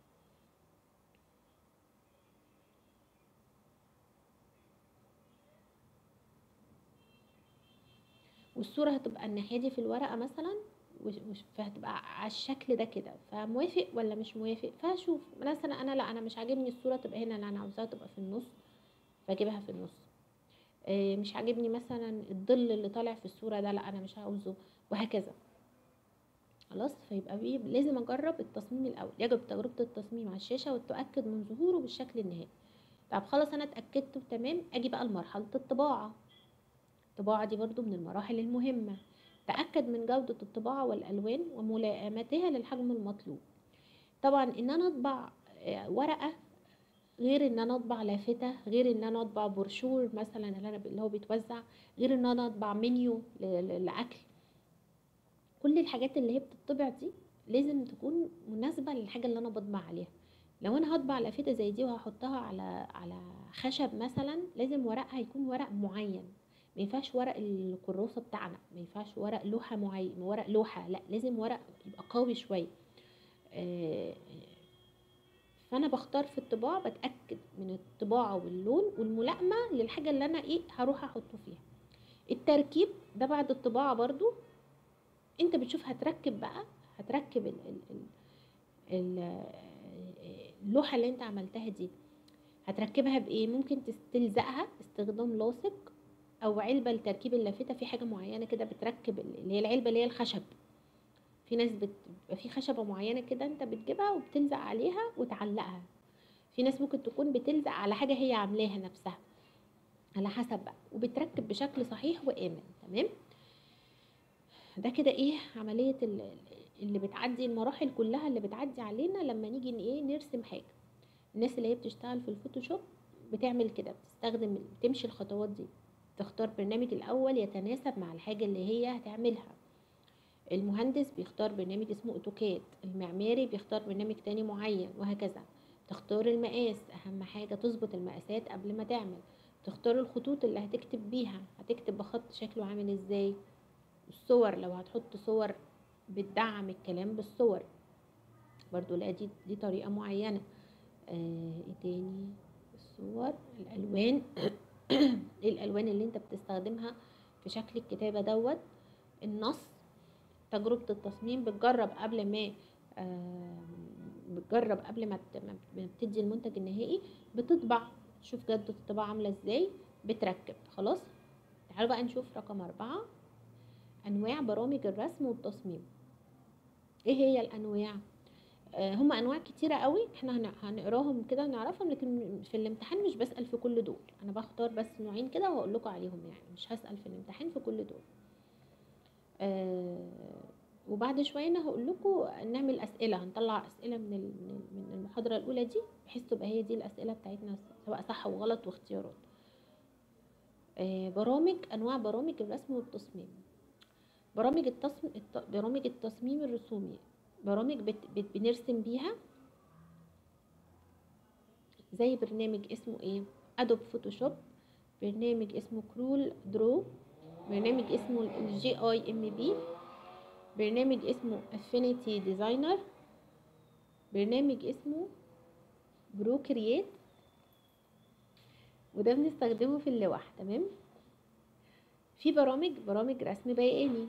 S1: والصورة هتبقى الناحية دي في الورقة مثلا وش- وش- فهتبقى على الشكل ده كده فموافق ولا مش موافق فهشوف مثلا انا لا انا مش عاجبني الصورة تبقى هنا لا انا عاوزاها تبقى في النص فاجيبها في النص آه، مش عاجبني مثلا الظل اللي طالع في الصورة ده لا انا مش عاوزه وهكذا خلاص فيبقى بيه لازم اجرب التصميم الاول يجب تجربه التصميم على الشاشه والتاكد من ظهوره بالشكل النهائي طب خلاص انا اتاكدت تمام اجي بقى لمرحله الطباعه الطباعه دي برضو من المراحل المهمه تاكد من جوده الطباعه والالوان وملائمتها للحجم المطلوب طبعا ان انا اطبع آه، ورقه غير ان انا اطبع لافته غير ان انا اطبع بروشور مثلا اللي انا اللي هو بيتوزع غير ان انا اطبع منيو ل- ل- لاكل كل الحاجات اللي هي بتطبع دي لازم تكون مناسبه للحاجه اللي انا بطبع عليها لو انا هطبع لافته زي دي وهحطها على على خشب مثلا لازم ورقها يكون ورق معين ما ينفعش ورق الكروسه بتاعنا ما ينفعش ورق لوحه معين ورق لوحه لا لازم ورق يبقى قوي شويه آه، فانا بختار في الطباعه بتاكد من الطباعه واللون والملائمه للحاجه اللي انا ايه هروح احطه فيها التركيب ده بعد الطباعه برضو انت بتشوف هتركب بقى هتركب ال ال ال ال اللوحه اللي انت عملتها دي هتركبها بايه ممكن تس- تلزقها استخدام لاصق او علبه لتركيب اللافته في حاجه معينه كده بتركب ال- اللي هي العلبه اللي هي الخشب في ناس بت- بيبقى في خشبه معينه كده انت بتجيبها وبتلزق عليها وتعلقها في ناس ممكن تكون بتلزق على حاجه هي عاملاها نفسها على حسب بقى وبتركب بشكل صحيح وامن تمام ده كده ايه عمليه ال- اللي بتعدي المراحل كلها اللي بتعدي علينا لما نيجي ن- ايه نرسم حاجه الناس اللي هي بتشتغل في الفوتوشوب بتعمل كده بتستخدم بتمشي الخطوات دي تختار برنامج الاول يتناسب مع الحاجه اللي هي هتعملها المهندس بيختار برنامج اسمه اوتوكاد المعماري بيختار برنامج تاني معين وهكذا تختار المقاس اهم حاجه تظبط المقاسات قبل ما تعمل تختار الخطوط اللي هتكتب بيها هتكتب بخط شكله عامل ازاي الصور لو هتحط صور بتدعم الكلام بالصور برضو لا دي دي طريقه معينه آه ايه تاني الصور الالوان ايه الالوان اللي انت بتستخدمها في شكل الكتابه دوت النص تجربه التصميم بتجرب قبل ما آه بتجرب قبل ما ت- ما ما بتدي المنتج النهائي بتطبع تشوف جودة الطباعة عاملة ازاي بتركب خلاص تعالوا بقى نشوف رقم أربعة أنواع برامج الرسم والتصميم ايه هي الأنواع آه هم أنواع كتيرة قوي احنا هن- هنقراهم كده ونعرفهم لكن في الامتحان مش بسأل في كل دول أنا بختار بس نوعين كده وهقول لكم عليهم يعني مش هسأل في الامتحان في كل دول آه وبعد شويه انا هقول لكم نعمل اسئله هنطلع اسئله من ال- من ال- من المحاضره الاولى دي بحيث تبقى هي دي الاسئله بتاعتنا سواء صح وغلط واختيارات آه، برامج انواع برامج الرسم والتصميم برامج التصميم برامج التصميم الرسومي برامج بت... بت... بنرسم بيها زي برنامج اسمه ايه ادوب فوتوشوب برنامج اسمه كرول درو برنامج اسمه الجي اي ام بي برنامج اسمه افينيتي ديزاينر برنامج اسمه برو كرييت وده بنستخدمه في اللوح تمام في برامج برامج رسم بياني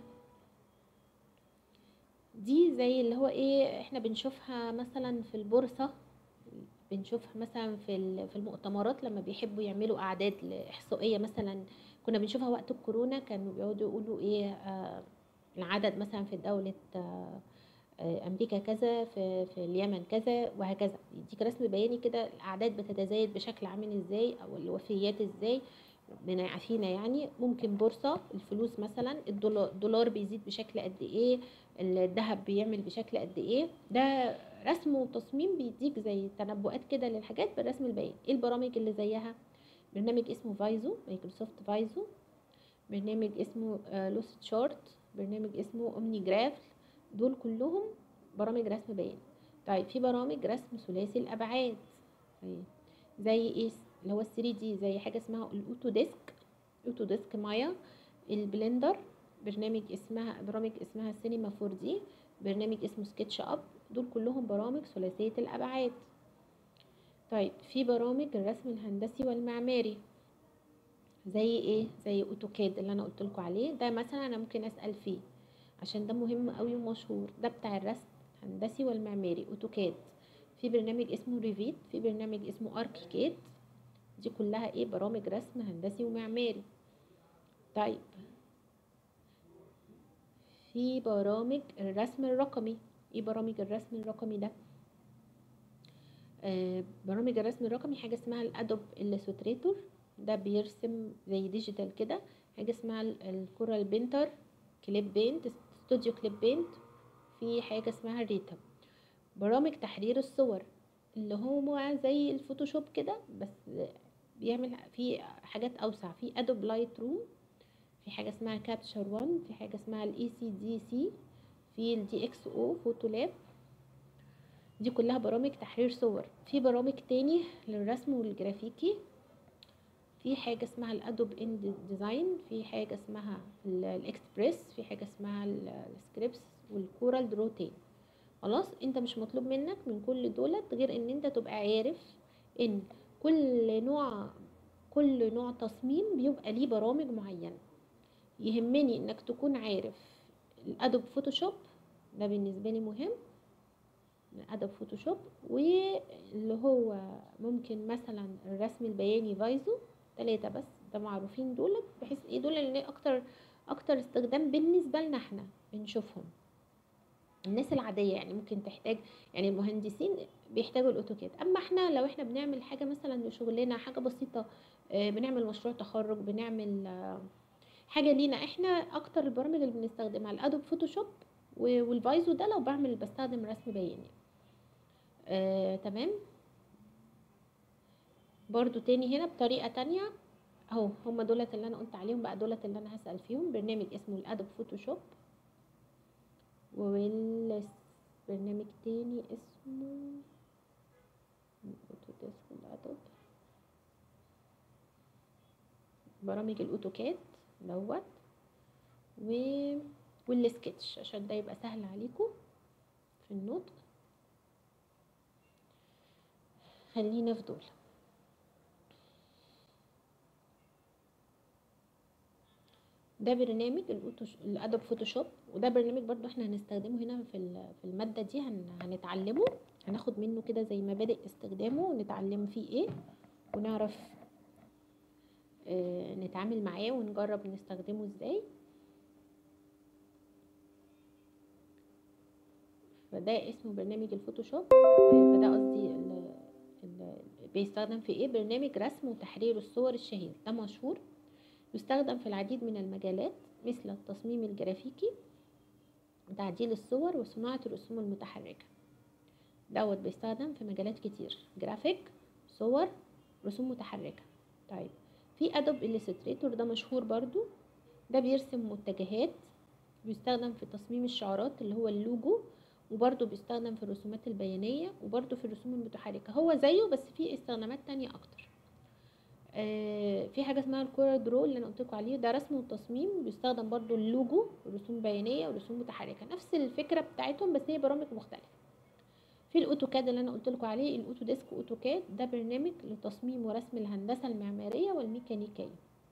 S1: دي زي اللي هو ايه احنا بنشوفها مثلا في البورصة بنشوفها مثلا في ال- في المؤتمرات لما بيحبوا يعملوا اعداد احصائيه مثلا كنا بنشوفها وقت الكورونا كانوا بيقعدوا يقولوا ايه آه العدد مثلا في دولة آه، آه، أمريكا كذا في, في اليمن كذا وهكذا يديك رسم بياني كده الأعداد بتتزايد بشكل عامل ازاي أو الوفيات ازاي ربنا يعافينا يعني ممكن بورصة الفلوس مثلا الدولار الدولار بيزيد بشكل قد ايه الذهب بيعمل بشكل قد ايه ده رسم وتصميم بيديك زي تنبؤات كده للحاجات بالرسم البياني ايه البرامج اللي زيها برنامج اسمه فايزو مايكروسوفت فايزو برنامج اسمه لوسيد شارت برنامج اسمه اومني جراف دول كلهم برامج رسم بياني طيب في برامج رسم ثلاثي الابعاد طيب زي ايه اللي هو ال 3 دي زي حاجه اسمها الاوتو ديسك اوتو ديسك مايا البلندر برنامج اسمها برامج اسمها سينما 4 دي برنامج اسمه سكتش اب دول كلهم برامج ثلاثيه الابعاد طيب في برامج الرسم الهندسي والمعماري زي ايه زي اوتوكاد اللي انا قلت لكم عليه ده مثلا انا ممكن اسال فيه عشان ده مهم قوي ومشهور ده بتاع الرسم الهندسي والمعماري اوتوكاد في برنامج اسمه ريفيت في برنامج اسمه اركيكاد دي كلها ايه برامج رسم هندسي ومعماري طيب في برامج الرسم الرقمي ايه برامج الرسم الرقمي ده آه برامج الرسم الرقمي حاجه اسمها الادوب الستريتور ده بيرسم زي ديجيتال كده حاجه اسمها ال- الكورال بينتر كليب بينت ستوديو كليب بينت في حاجه اسمها ريتا برامج تحرير الصور اللي هو زي الفوتوشوب كده بس بيعمل في حاجات اوسع في ادوب لايت روم في حاجه اسمها كابتشر 1 في حاجه اسمها الاي سي دي سي في الدي اكس او فوتو لاب دي كلها برامج تحرير صور في برامج تاني للرسم والجرافيكي في حاجه اسمها الادوب ان ديزاين في حاجه اسمها ال- الاكسبريس في حاجه اسمها ال- السكريبس والكورال درو تاني خلاص انت مش مطلوب منك من كل دولت غير ان انت تبقى عارف ان كل نوع كل نوع تصميم بيبقى ليه برامج معينه يهمني انك تكون عارف الادوب فوتوشوب ده بالنسبه لي مهم ادوب فوتوشوب واللي هو ممكن مثلا الرسم البياني فايزو ثلاثة بس ده معروفين دولت بحيث ايه دول اللي اكتر اكتر استخدام بالنسبه لنا احنا بنشوفهم الناس العادية يعني ممكن تحتاج يعني المهندسين بيحتاجوا الاوتوكاد اما احنا لو احنا بنعمل حاجة مثلا لشغلنا حاجة بسيطة آه، بنعمل مشروع تخرج بنعمل آه، حاجة لينا احنا اكتر البرامج اللي بنستخدمها الادوب فوتوشوب و- والفايزو ده لو بعمل بستخدم رسم بياني آه، تمام برضو تاني هنا بطريقة تانية اهو هما دولت اللي انا قلت عليهم بقى دولت اللي انا هسأل فيهم برنامج اسمه الادوب فوتوشوب وبرنامج تاني اسمه اوتوديسك الادوب برامج الاوتوكاد دوت و والسكتش عشان ده يبقى سهل عليكم في النطق خلينا في دول ده برنامج الأوتوش... الادوب فوتوشوب وده برنامج برضو احنا هنستخدمه هنا في ال- في الماده دي هن... هنتعلمه هناخد منه كده زي مبادئ استخدامه ونتعلم فيه ايه ونعرف آه نتعامل معاه ونجرب نستخدمه ازاي فده اسمه برنامج الفوتوشوب آه، فده قصدي ال... ال... بيستخدم في ايه برنامج رسم وتحرير الصور الشهير ده مشهور يستخدم في العديد من المجالات مثل التصميم الجرافيكي تعديل الصور وصناعة الرسوم المتحركة دوت بيستخدم في مجالات كتير جرافيك صور رسوم متحركة طيب في ادوب illustrator ده مشهور برضو ده بيرسم متجهات بيستخدم في تصميم الشعارات اللي هو اللوجو وبرضه بيستخدم في الرسومات البيانية وبرضه في الرسوم المتحركة هو زيه بس فيه استخدامات تانية أكتر آه، في حاجه اسمها الكورا درو اللي انا قلت لكم عليه ده رسم وتصميم بيستخدم برضو اللوجو رسوم بيانيه ورسوم متحركه نفس الفكره بتاعتهم بس هي برامج مختلفه في الاوتوكاد اللي انا قلت لكم عليه الاوتوديسك اوتوكاد ده برنامج لتصميم ورسم الهندسه المعماريه والميكانيكيه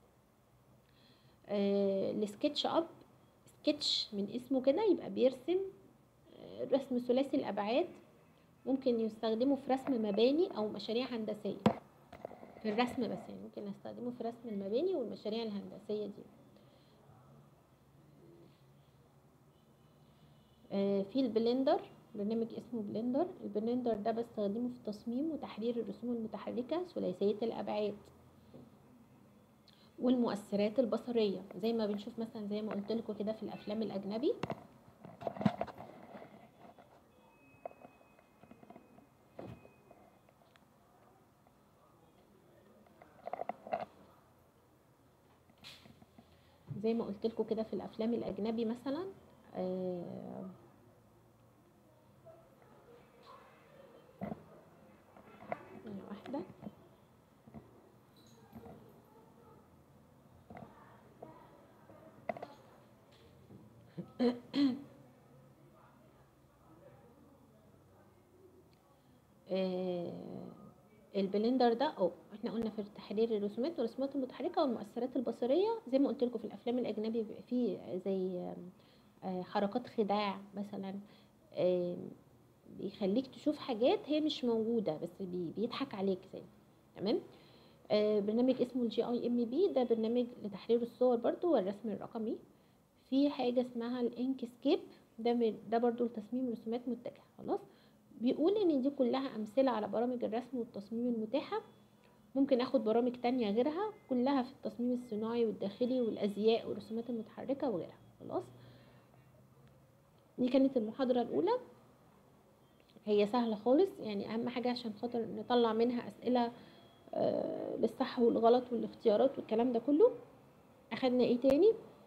S1: آه السكتش اب سكتش من اسمه كده يبقى بيرسم آه، رسم ثلاثي الابعاد ممكن يستخدمه في رسم مباني او مشاريع هندسيه في الرسم بس يعني ممكن استخدمه في رسم المباني والمشاريع الهندسية دي آه، في البلندر برنامج اسمه بلندر البلندر ده بستخدمه في تصميم وتحرير الرسوم المتحركة ثلاثية الأبعاد والمؤثرات البصرية زي ما بنشوف مثلا زي ما قلت لكم كده في الأفلام الأجنبي زي ما قلت لكم كده في الافلام الاجنبي مثلا آه، ثانية واحدة آه، البلندر ده اه احنا قلنا في تحرير الرسومات والرسومات المتحركه والمؤثرات البصريه زي ما قلت لكم في الافلام الاجنبي بيبقى فيه زي آم، آه، حركات خداع مثلا آم، بيخليك تشوف حاجات هي مش موجوده بس بي- بيضحك عليك زي تمام آه، برنامج اسمه الجي اي ام بي ده برنامج لتحرير الصور برضو والرسم الرقمي في حاجه اسمها الانك سكيب ده من- ده برضو لتصميم رسومات متجهه خلاص بيقول ان دي كلها امثله على برامج الرسم والتصميم المتاحه ممكن اخد برامج تانية غيرها كلها في التصميم الصناعي والداخلي والازياء والرسومات المتحركه وغيرها خلاص دي كانت المحاضره الاولى هي سهله خالص يعني اهم حاجه عشان خاطر نطلع منها اسئله آه، للصح والغلط والاختيارات والكلام ده كله اخدنا ايه تاني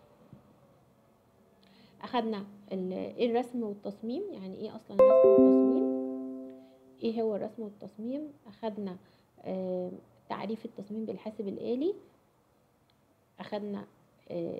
S1: اخدنا ال- ايه الرسم والتصميم يعني ايه اصلا الرسم والتصميم ايه هو الرسم والتصميم اخدنا آه، تعريف التصميم بالحاسب الآلي اخدنا آه،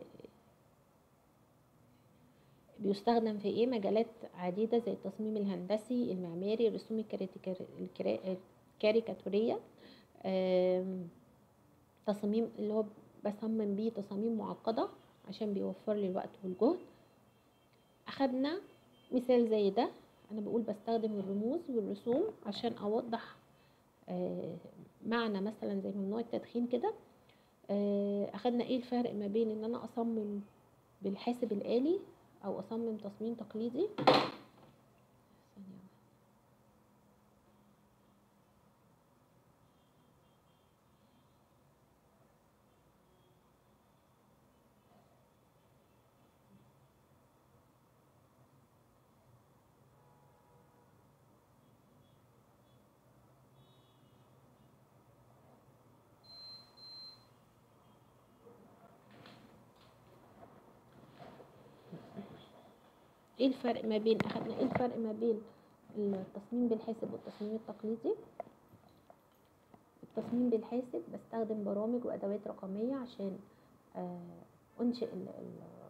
S1: بيستخدم في ايه مجالات عديدة زي التصميم الهندسي المعماري الرسوم الكاريتيكار- الكرا- الكاريكاتورية آم، تصميم اللي هو بصمم بيه تصاميم معقدة عشان بيوفر لي الوقت والجهد اخدنا مثال زي ده انا بقول بستخدم الرموز والرسوم عشان اوضح آه، معنى مثلا زي ممنوع التدخين كده آه، اخدنا ايه الفرق ما بين ان انا اصمم بالحاسب الآلي او اصمم تصميم تقليدي ثانية واحدة. ايه الفرق ما بين اخدنا ايه الفرق ما بين التصميم بالحاسب والتصميم التقليدي التصميم بالحاسب بستخدم برامج وادوات رقميه عشان آه، انشئ ال- ال-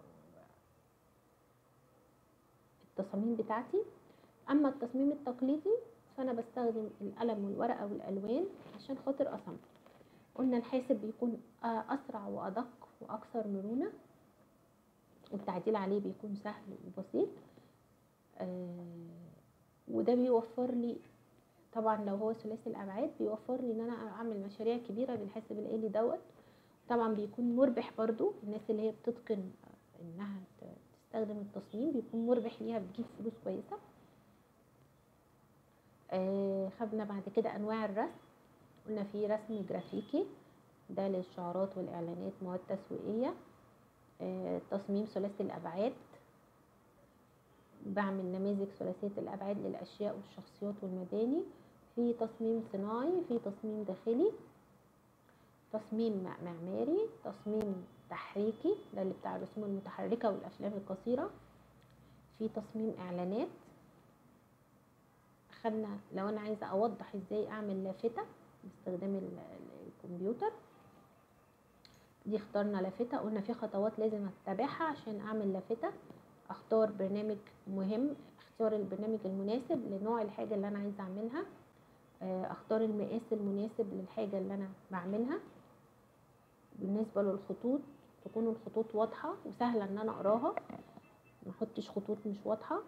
S1: التصاميم بتاعتي اما التصميم التقليدي فانا بستخدم القلم والورقه والالوان عشان خاطر اصمم قلنا الحاسب بيكون آه، اسرع وادق واكثر مرونه والتعديل عليه بيكون سهل وبسيط آه، وده بيوفر لي طبعا لو هو ثلاثي الابعاد بيوفر لي ان انا اعمل مشاريع كبيره بالحاسب الالي دوت طبعا بيكون مربح برضو الناس اللي هي بتتقن انها ت- تستخدم التصميم بيكون مربح ليها بتجيب فلوس كويسه آه، خدنا بعد كده انواع الرسم قلنا في رسم جرافيكي ده للشعارات والاعلانات مواد تسويقيه آه، تصميم ثلاثي الابعاد بعمل نماذج ثلاثيه الابعاد للاشياء والشخصيات والمباني في تصميم صناعي في تصميم داخلي تصميم مع- معماري تصميم تحريكي ده اللي بتاع الرسوم المتحركه والافلام القصيره في تصميم اعلانات خدنا لو انا عايزه اوضح ازاي اعمل لافته باستخدام ال- ال- الكمبيوتر دي اخترنا لافتة قلنا في خطوات لازم اتبعها عشان اعمل لافتة اختار برنامج مهم اختيار البرنامج المناسب لنوع الحاجة اللي انا عايزة اعملها آه، اختار المقاس المناسب للحاجة اللي انا بعملها بالنسبة للخطوط تكون الخطوط واضحة وسهلة ان انا اقراها ما احطش خطوط مش واضحة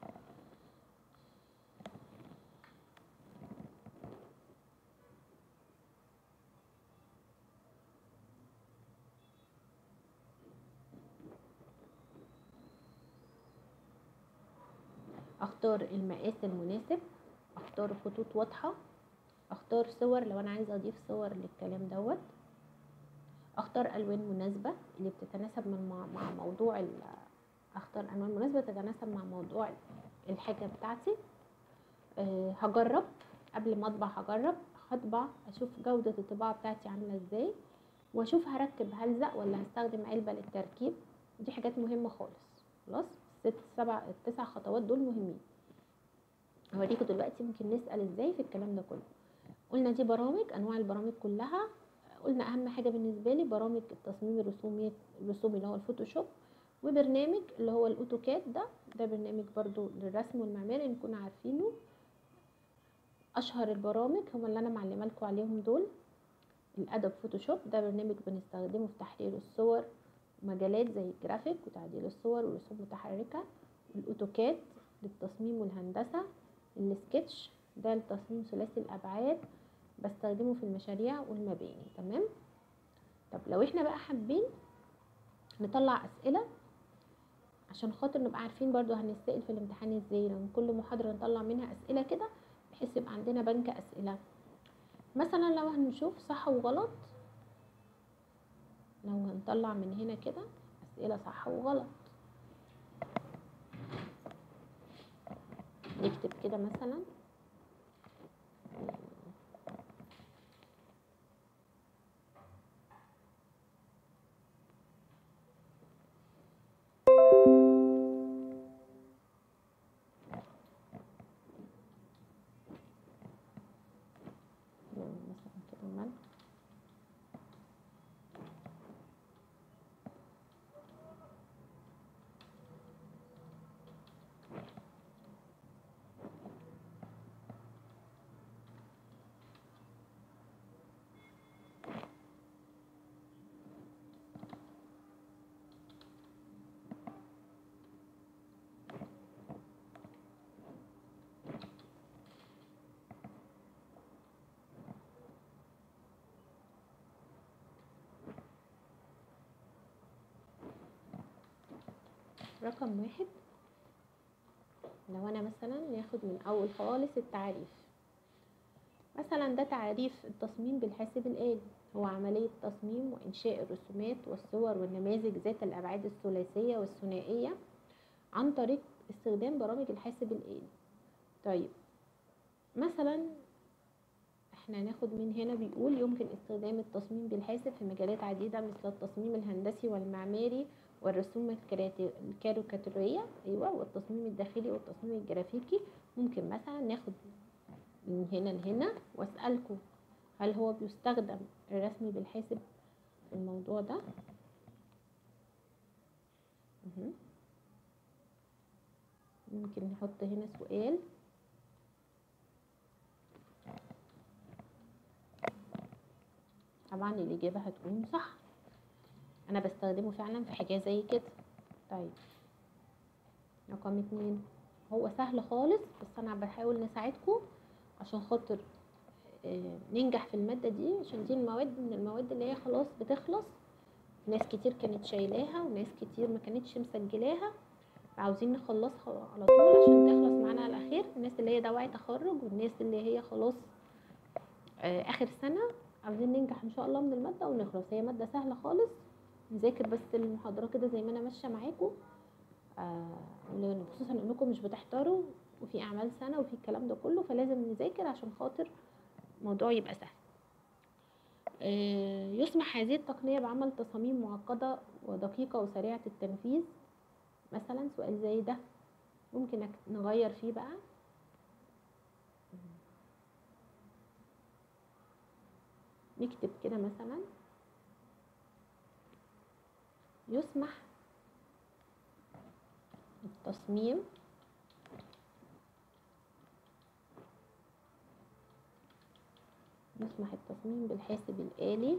S1: اختار المقاس المناسب اختار خطوط واضحة اختار صور لو انا عايزة اضيف صور للكلام دوت اختار الوان مناسبة اللي بتتناسب من مع, مع موضوع ال- اختار الوان مناسبة تتناسب مع موضوع الحاجة بتاعتي أه هجرب قبل ما اطبع هجرب هطبع اشوف جودة الطباعة بتاعتي عاملة ازاي واشوف هركب هلزق ولا هستخدم علبة للتركيب دي حاجات مهمة خالص خلاص الست سبع التسع خطوات دول مهمين هوريكم دلوقتي ممكن نسأل ازاي في الكلام ده كله قلنا دي برامج انواع البرامج كلها قلنا اهم حاجة بالنسبة لي برامج التصميم الرسومي الرسومي اللي هو الفوتوشوب وبرنامج اللي هو الاوتوكاد ده ده برنامج برضو للرسم والمعماري نكون عارفينه اشهر البرامج هم اللي انا معلمه لكم عليهم دول الادوب فوتوشوب ده برنامج بنستخدمه في تحرير الصور مجالات زي الجرافيك وتعديل الصور والرسوم المتحركة الأوتوكاد للتصميم والهندسة السكتش ده لتصميم ثلاثي الأبعاد بستخدمه في المشاريع والمباني تمام طب لو احنا بقى حابين نطلع أسئلة عشان خاطر نبقى عارفين برضو هنسأل في الامتحان ازاي لو كل محاضرة نطلع منها اسئلة كده بحيث يبقى عندنا بنك اسئلة مثلا لو هنشوف صح وغلط لو هنطلع من هنا كده اسئلة صح وغلط نكتب كده مثلا مثلا كده الملح رقم واحد لو انا مثلا ناخد من اول خالص التعريف مثلا ده تعريف التصميم بالحاسب الآلي هو عملية تصميم وإنشاء الرسومات والصور والنماذج ذات الأبعاد الثلاثية والثنائية عن طريق استخدام برامج الحاسب الآلي طيب مثلا احنا ناخد من هنا بيقول يمكن استخدام التصميم بالحاسب في مجالات عديدة مثل التصميم الهندسي والمعماري والرسوم الكراتي- الكاريكاتورية أيوة والتصميم الداخلي والتصميم الجرافيكي ممكن مثلا ناخد من هنا لهنا واسألكم هل هو بيستخدم الرسم بالحاسب في الموضوع ده مهم. ممكن نحط هنا سؤال طبعا الإجابة هتكون صح أنا بستخدمه فعلا في حاجة زي كده طيب رقم اتنين هو سهل خالص بس أنا بحاول نساعدكم عشان خاطر آه، ننجح في المادة دي عشان دي المواد من المواد اللي هي خلاص بتخلص ناس كتير كانت شايلاها وناس كتير ما كانتش مسجلاها عاوزين نخلصها على طول عشان تخلص معانا على خير الناس اللي هي دواعي تخرج والناس اللي هي خلاص آه، اخر سنة عاوزين ننجح ان شاء الله من المادة ونخلص هي مادة سهلة خالص نذاكر بس المحاضرة كده زي ما انا ماشية معاكم آه، ولأن- خصوصا انكم مش بتحضروا وفي اعمال سنة وفي الكلام ده كله فلازم نذاكر عشان خاطر الموضوع يبقى سهل آه، يسمح هذه التقنية بعمل تصاميم معقدة ودقيقة وسريعة التنفيذ مثلا سؤال زي ده ممكن أك- نغير فيه بقى نكتب كده مثلا يسمح التصميم يسمح التصميم بالحاسب الآلي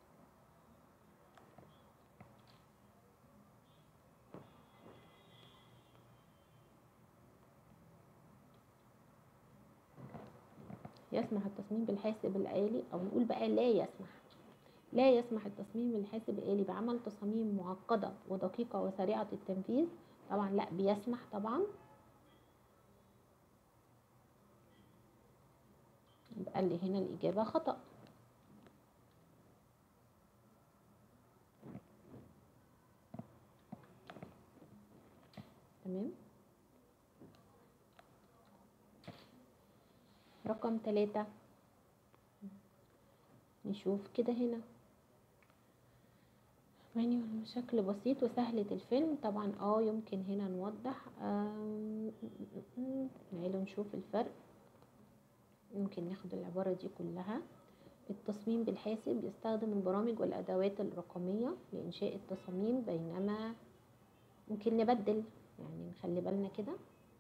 S1: يسمح التصميم بالحاسب الآلي أو نقول بقى لا يسمح لا يسمح التصميم بالحاسب الآلي بعمل تصاميم معقدة ودقيقة وسريعة التنفيذ طبعا لا بيسمح طبعا يبقى اللي هنا الإجابة خطأ تمام رقم ثلاثة نشوف كده هنا مانيوال بشكل بسيط وسهلة الفيلم طبعا اه يمكن هنا نوضح آم، تعالوا نشوف الفرق ممكن ناخد العبارة دي كلها التصميم بالحاسب يستخدم البرامج والأدوات الرقمية لإنشاء التصاميم بينما ممكن نبدل يعني نخلي بالنا كده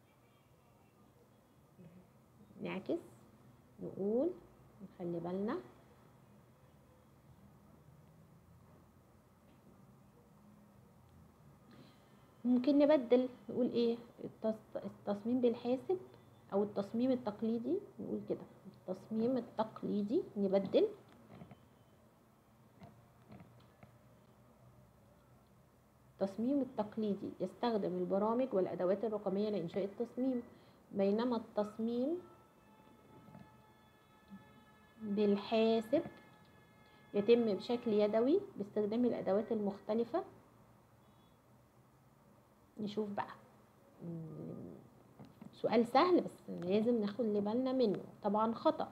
S1: نعكس نقول نخلي بالنا ممكن نبدل نقول ايه التص- التصميم بالحاسب او التصميم التقليدي نقول كده التصميم التقليدي نبدل التصميم التقليدي يستخدم البرامج والأدوات الرقمية لإنشاء التصميم بينما التصميم بالحاسب يتم بشكل يدوي باستخدام الأدوات المختلفة نشوف بقى مم، سؤال سهل بس لازم ناخد اللي بالنا منه طبعا خطأ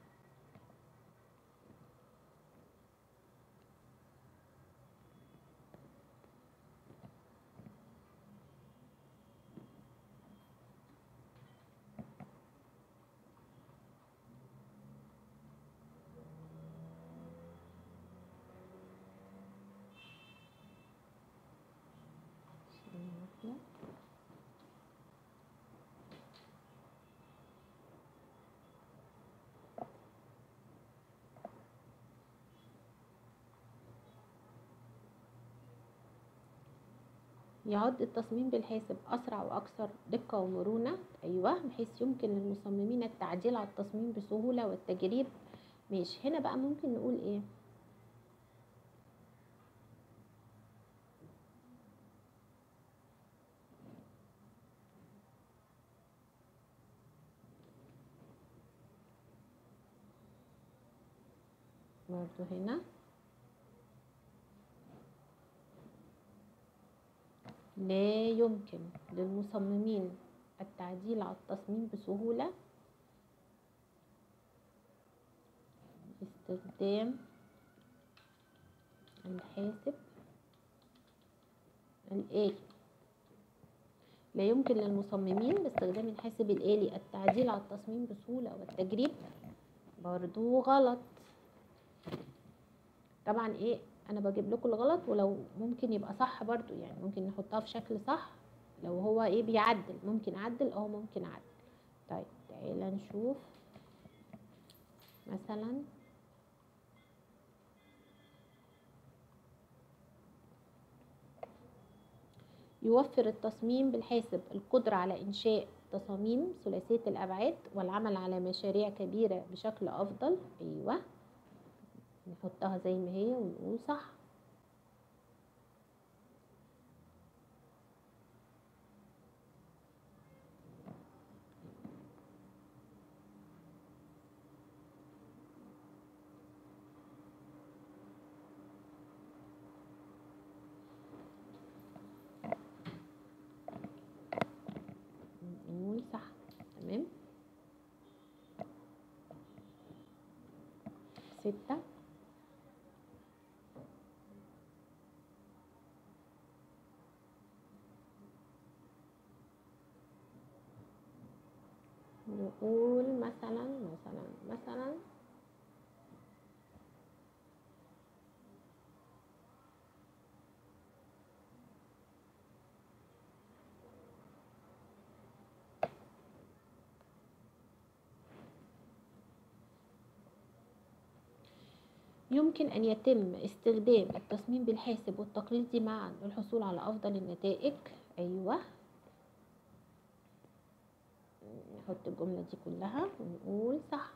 S1: يعد التصميم بالحاسب أسرع وأكثر دقة ومرونة أيوة بحيث يمكن للمصممين التعديل على التصميم بسهولة والتجريب ماشي هنا بقى ممكن نقول إيه برضو هنا لا يمكن للمصممين التعديل على التصميم بسهولة باستخدام الحاسب الآلي لا يمكن للمصممين باستخدام الحاسب الآلي التعديل على التصميم بسهولة والتجريب برضو غلط طبعا ايه انا بجيب لكم الغلط ولو ممكن يبقى صح برضو يعني ممكن نحطها في شكل صح لو هو ايه بيعدل ممكن اعدل او ممكن اعدل طيب تعالى نشوف مثلا يوفر التصميم بالحاسب القدرة على إنشاء تصاميم ثلاثية الأبعاد والعمل على مشاريع كبيرة بشكل أفضل أيوة نحطها زي ما هي ونقول صح نقول صح تمام ستة نقول مثلا مثلا مثلا يمكن أن يتم استخدام التصميم بالحاسب والتقليدي معا للحصول على أفضل النتائج أيوة نحط الجملة دي كلها ونقول صح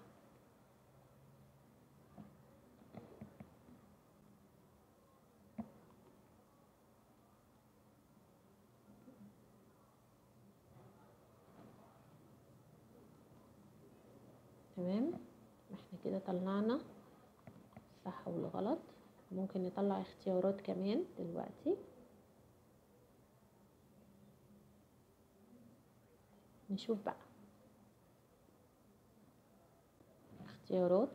S1: تمام احنا كده طلعنا الصح والغلط ممكن نطلع اختيارات كمان دلوقتي نشوف بقى اختيارات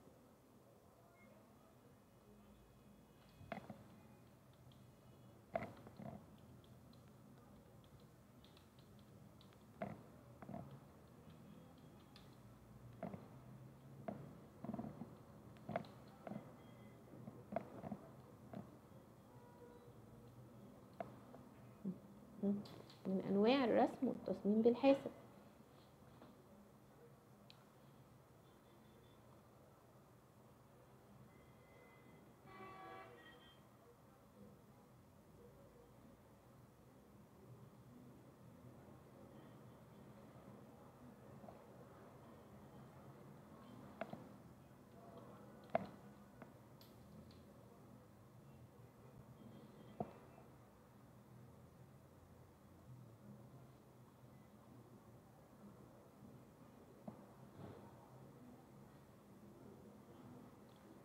S1: من انواع الرسم والتصميم بالحاسب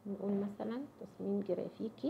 S1: نقول مثلا تصميم جرافيكي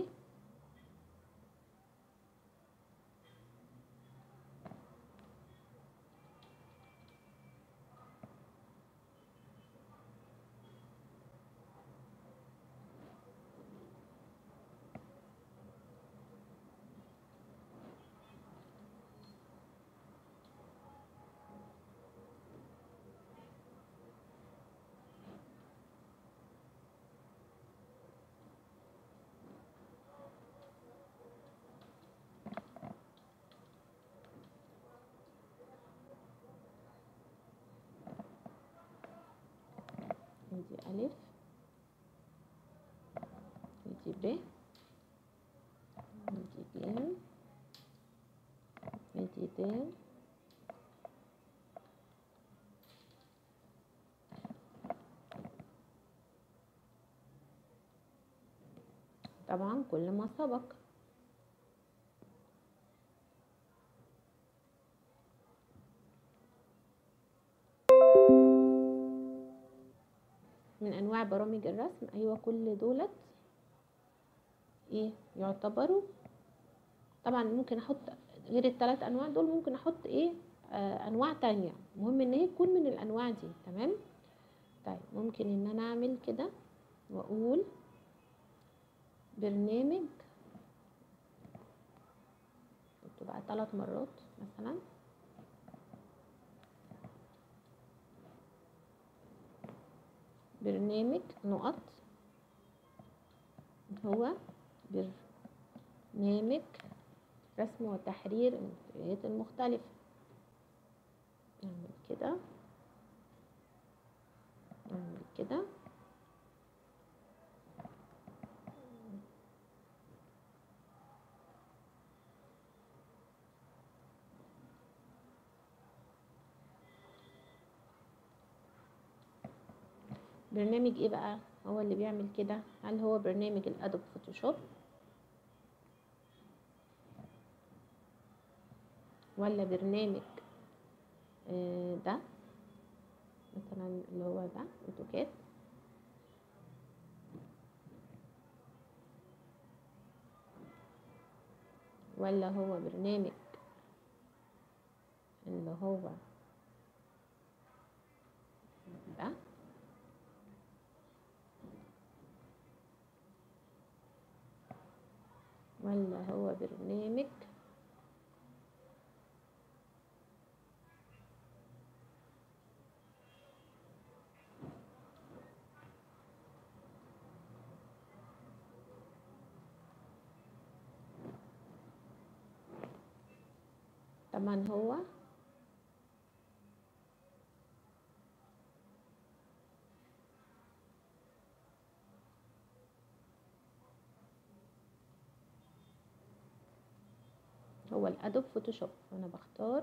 S1: ادي الف ادي ب ادي ج ادي د طبعا كل ما سبق من انواع برامج الرسم ايوه كل دولت ايه يعتبروا طبعا ممكن احط غير الثلاث انواع دول ممكن احط ايه آه انواع تانية مهم ان هي تكون من الانواع دي تمام طيب ممكن ان انا اعمل كده واقول برنامج بقى ثلاث مرات مثلا برنامج نقط هو برنامج رسم وتحرير المنتجات المختلفة نعمل كده نعمل كده برنامج ايه بقى هو اللي بيعمل كده هل هو برنامج الادوب فوتوشوب ولا برنامج آه ده مثلا اللي هو ده اوتوكاد ولا هو برنامج اللي هو ده ولا هو برنامج طبعا هو هو الادوب فوتوشوب انا بختار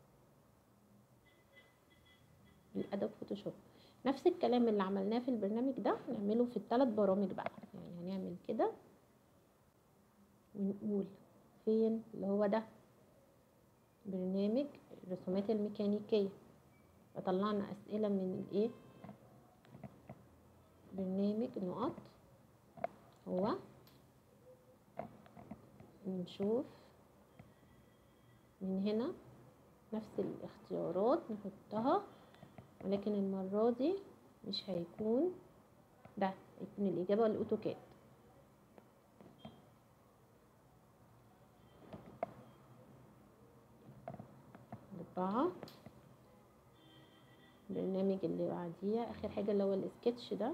S1: الادوب فوتوشوب نفس الكلام اللي عملناه في البرنامج ده نعمله في الثلاث برامج بقى يعني هنعمل كده ونقول فين اللي هو ده برنامج الرسومات الميكانيكية فطلعنا أسئلة من الإيه برنامج نقط هو نشوف من هنا نفس الاختيارات نحطها ولكن المرة دي مش هيكون ده هيكون الإجابة الأوتوكاد أربعة البرنامج اللي بعديه آخر حاجة اللي هو السكتش ده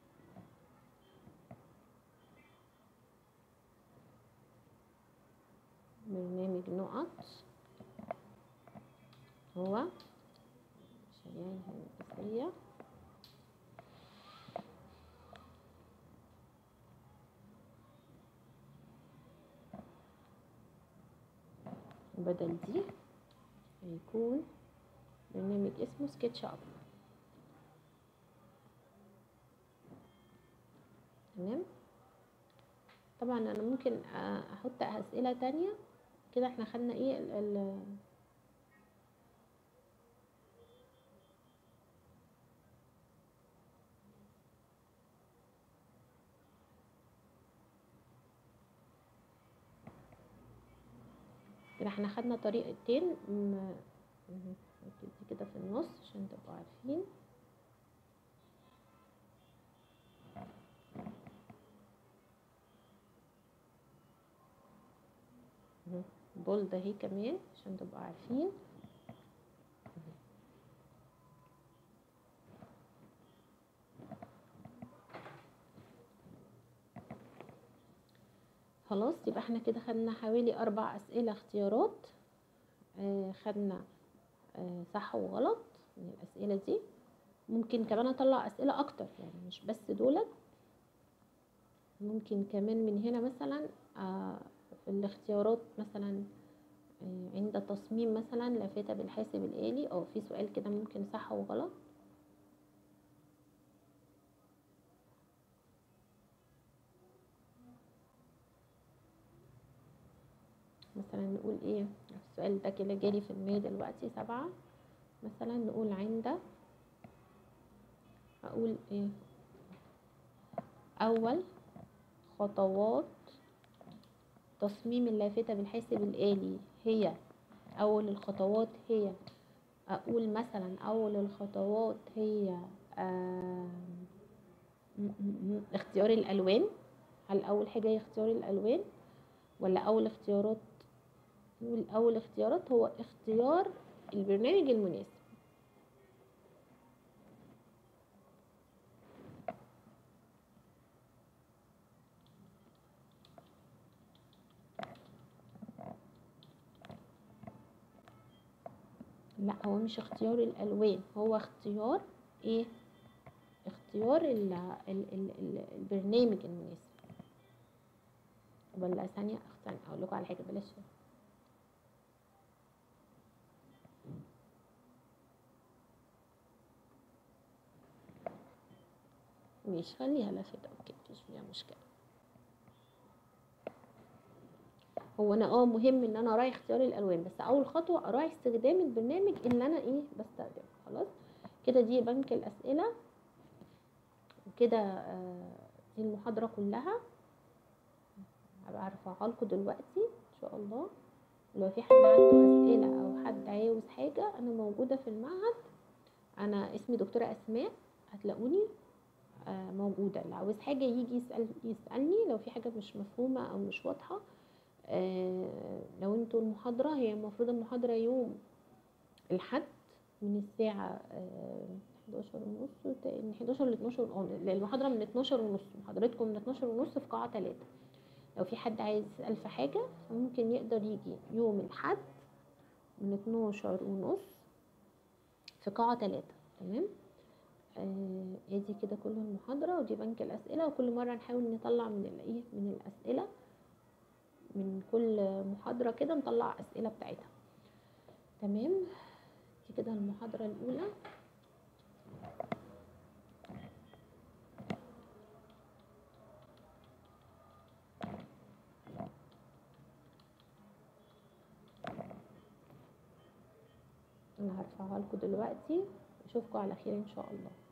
S1: برنامج نقط هو شريان هندسية بدل دي هيكون برنامج اسمه سكتش اب تمام طبعا انا ممكن احط اسئله تانية كده احنا خدنا ايه ال ال كده احنا خدنا طريقتين م- م- نبتدي كده في النص عشان تبقوا عارفين مهم. بولد اهي كمان عشان تبقوا عارفين خلاص يبقى احنا كده خدنا حوالي اربع اسئله اختيارات آه خدنا آه صح وغلط من الاسئله دي ممكن كمان اطلع اسئله اكتر يعني مش بس دولت ممكن كمان من هنا مثلا آه في الاختيارات مثلا آه عند تصميم مثلا لافتة بالحاسب الآلي اه في سؤال كده ممكن صح وغلط مثلا نقول ايه السؤال ده كده جالي في دماغي دلوقتي سبعة مثلا نقول عند اقول ايه اول خطوات تصميم اللافتة بالحاسب الآلي هي اول الخطوات هي اقول مثلا اول الخطوات هي آم، م- م- م- اختيار الالوان هل اول حاجة هي اختيار الالوان ولا اول اختيارات نقول اول اختيارات هو اختيار البرنامج المناسب لا هو مش اختيار الالوان هو اختيار ايه اختيار ال ال ال ال البرنامج المناسب ولا ثانية ثانية اقول لكم على حاجة بلاش مش خليها لافتة اوكي مفيش فيها مشكلة هو انا اه مهم ان انا اراعي اختيار الالوان بس اول خطوة اراعي استخدام البرنامج اللي انا ايه بستخدمه خلاص كده دي بنك الاسئلة وكده آه، دي المحاضرة كلها هبقى ارفعها لكم دلوقتي ان شاء الله لو في حد عنده اسئلة او حد عاوز حاجة انا موجودة في المعهد انا اسمي دكتورة اسماء هتلاقوني آه، موجودة اللي عاوز حاجة يجي يسأل يسألني لو في حاجة مش مفهومة أو مش واضحة آه، لو انتوا المحاضرة هي المفروض المحاضرة يوم الحد من الساعة آه، 11 ونص تا- من 11 ل 12 اه المحاضرة من 12 ونص محاضرتكم من 12 ونص في قاعة 3 لو في حد عايز يسأل في حاجة ممكن يقدر يجي يوم الحد من 12 ونص في قاعة 3 تمام آه، ادي كده كل المحاضرة ودي بنك الأسئلة وكل مرة نحاول نطلع من الايه من الأسئلة من كل محاضرة كده نطلع أسئلة بتاعتها تمام دي كده المحاضرة الأولى أنا هرفعها لكم دلوقتي أشوفكم على خير إن شاء الله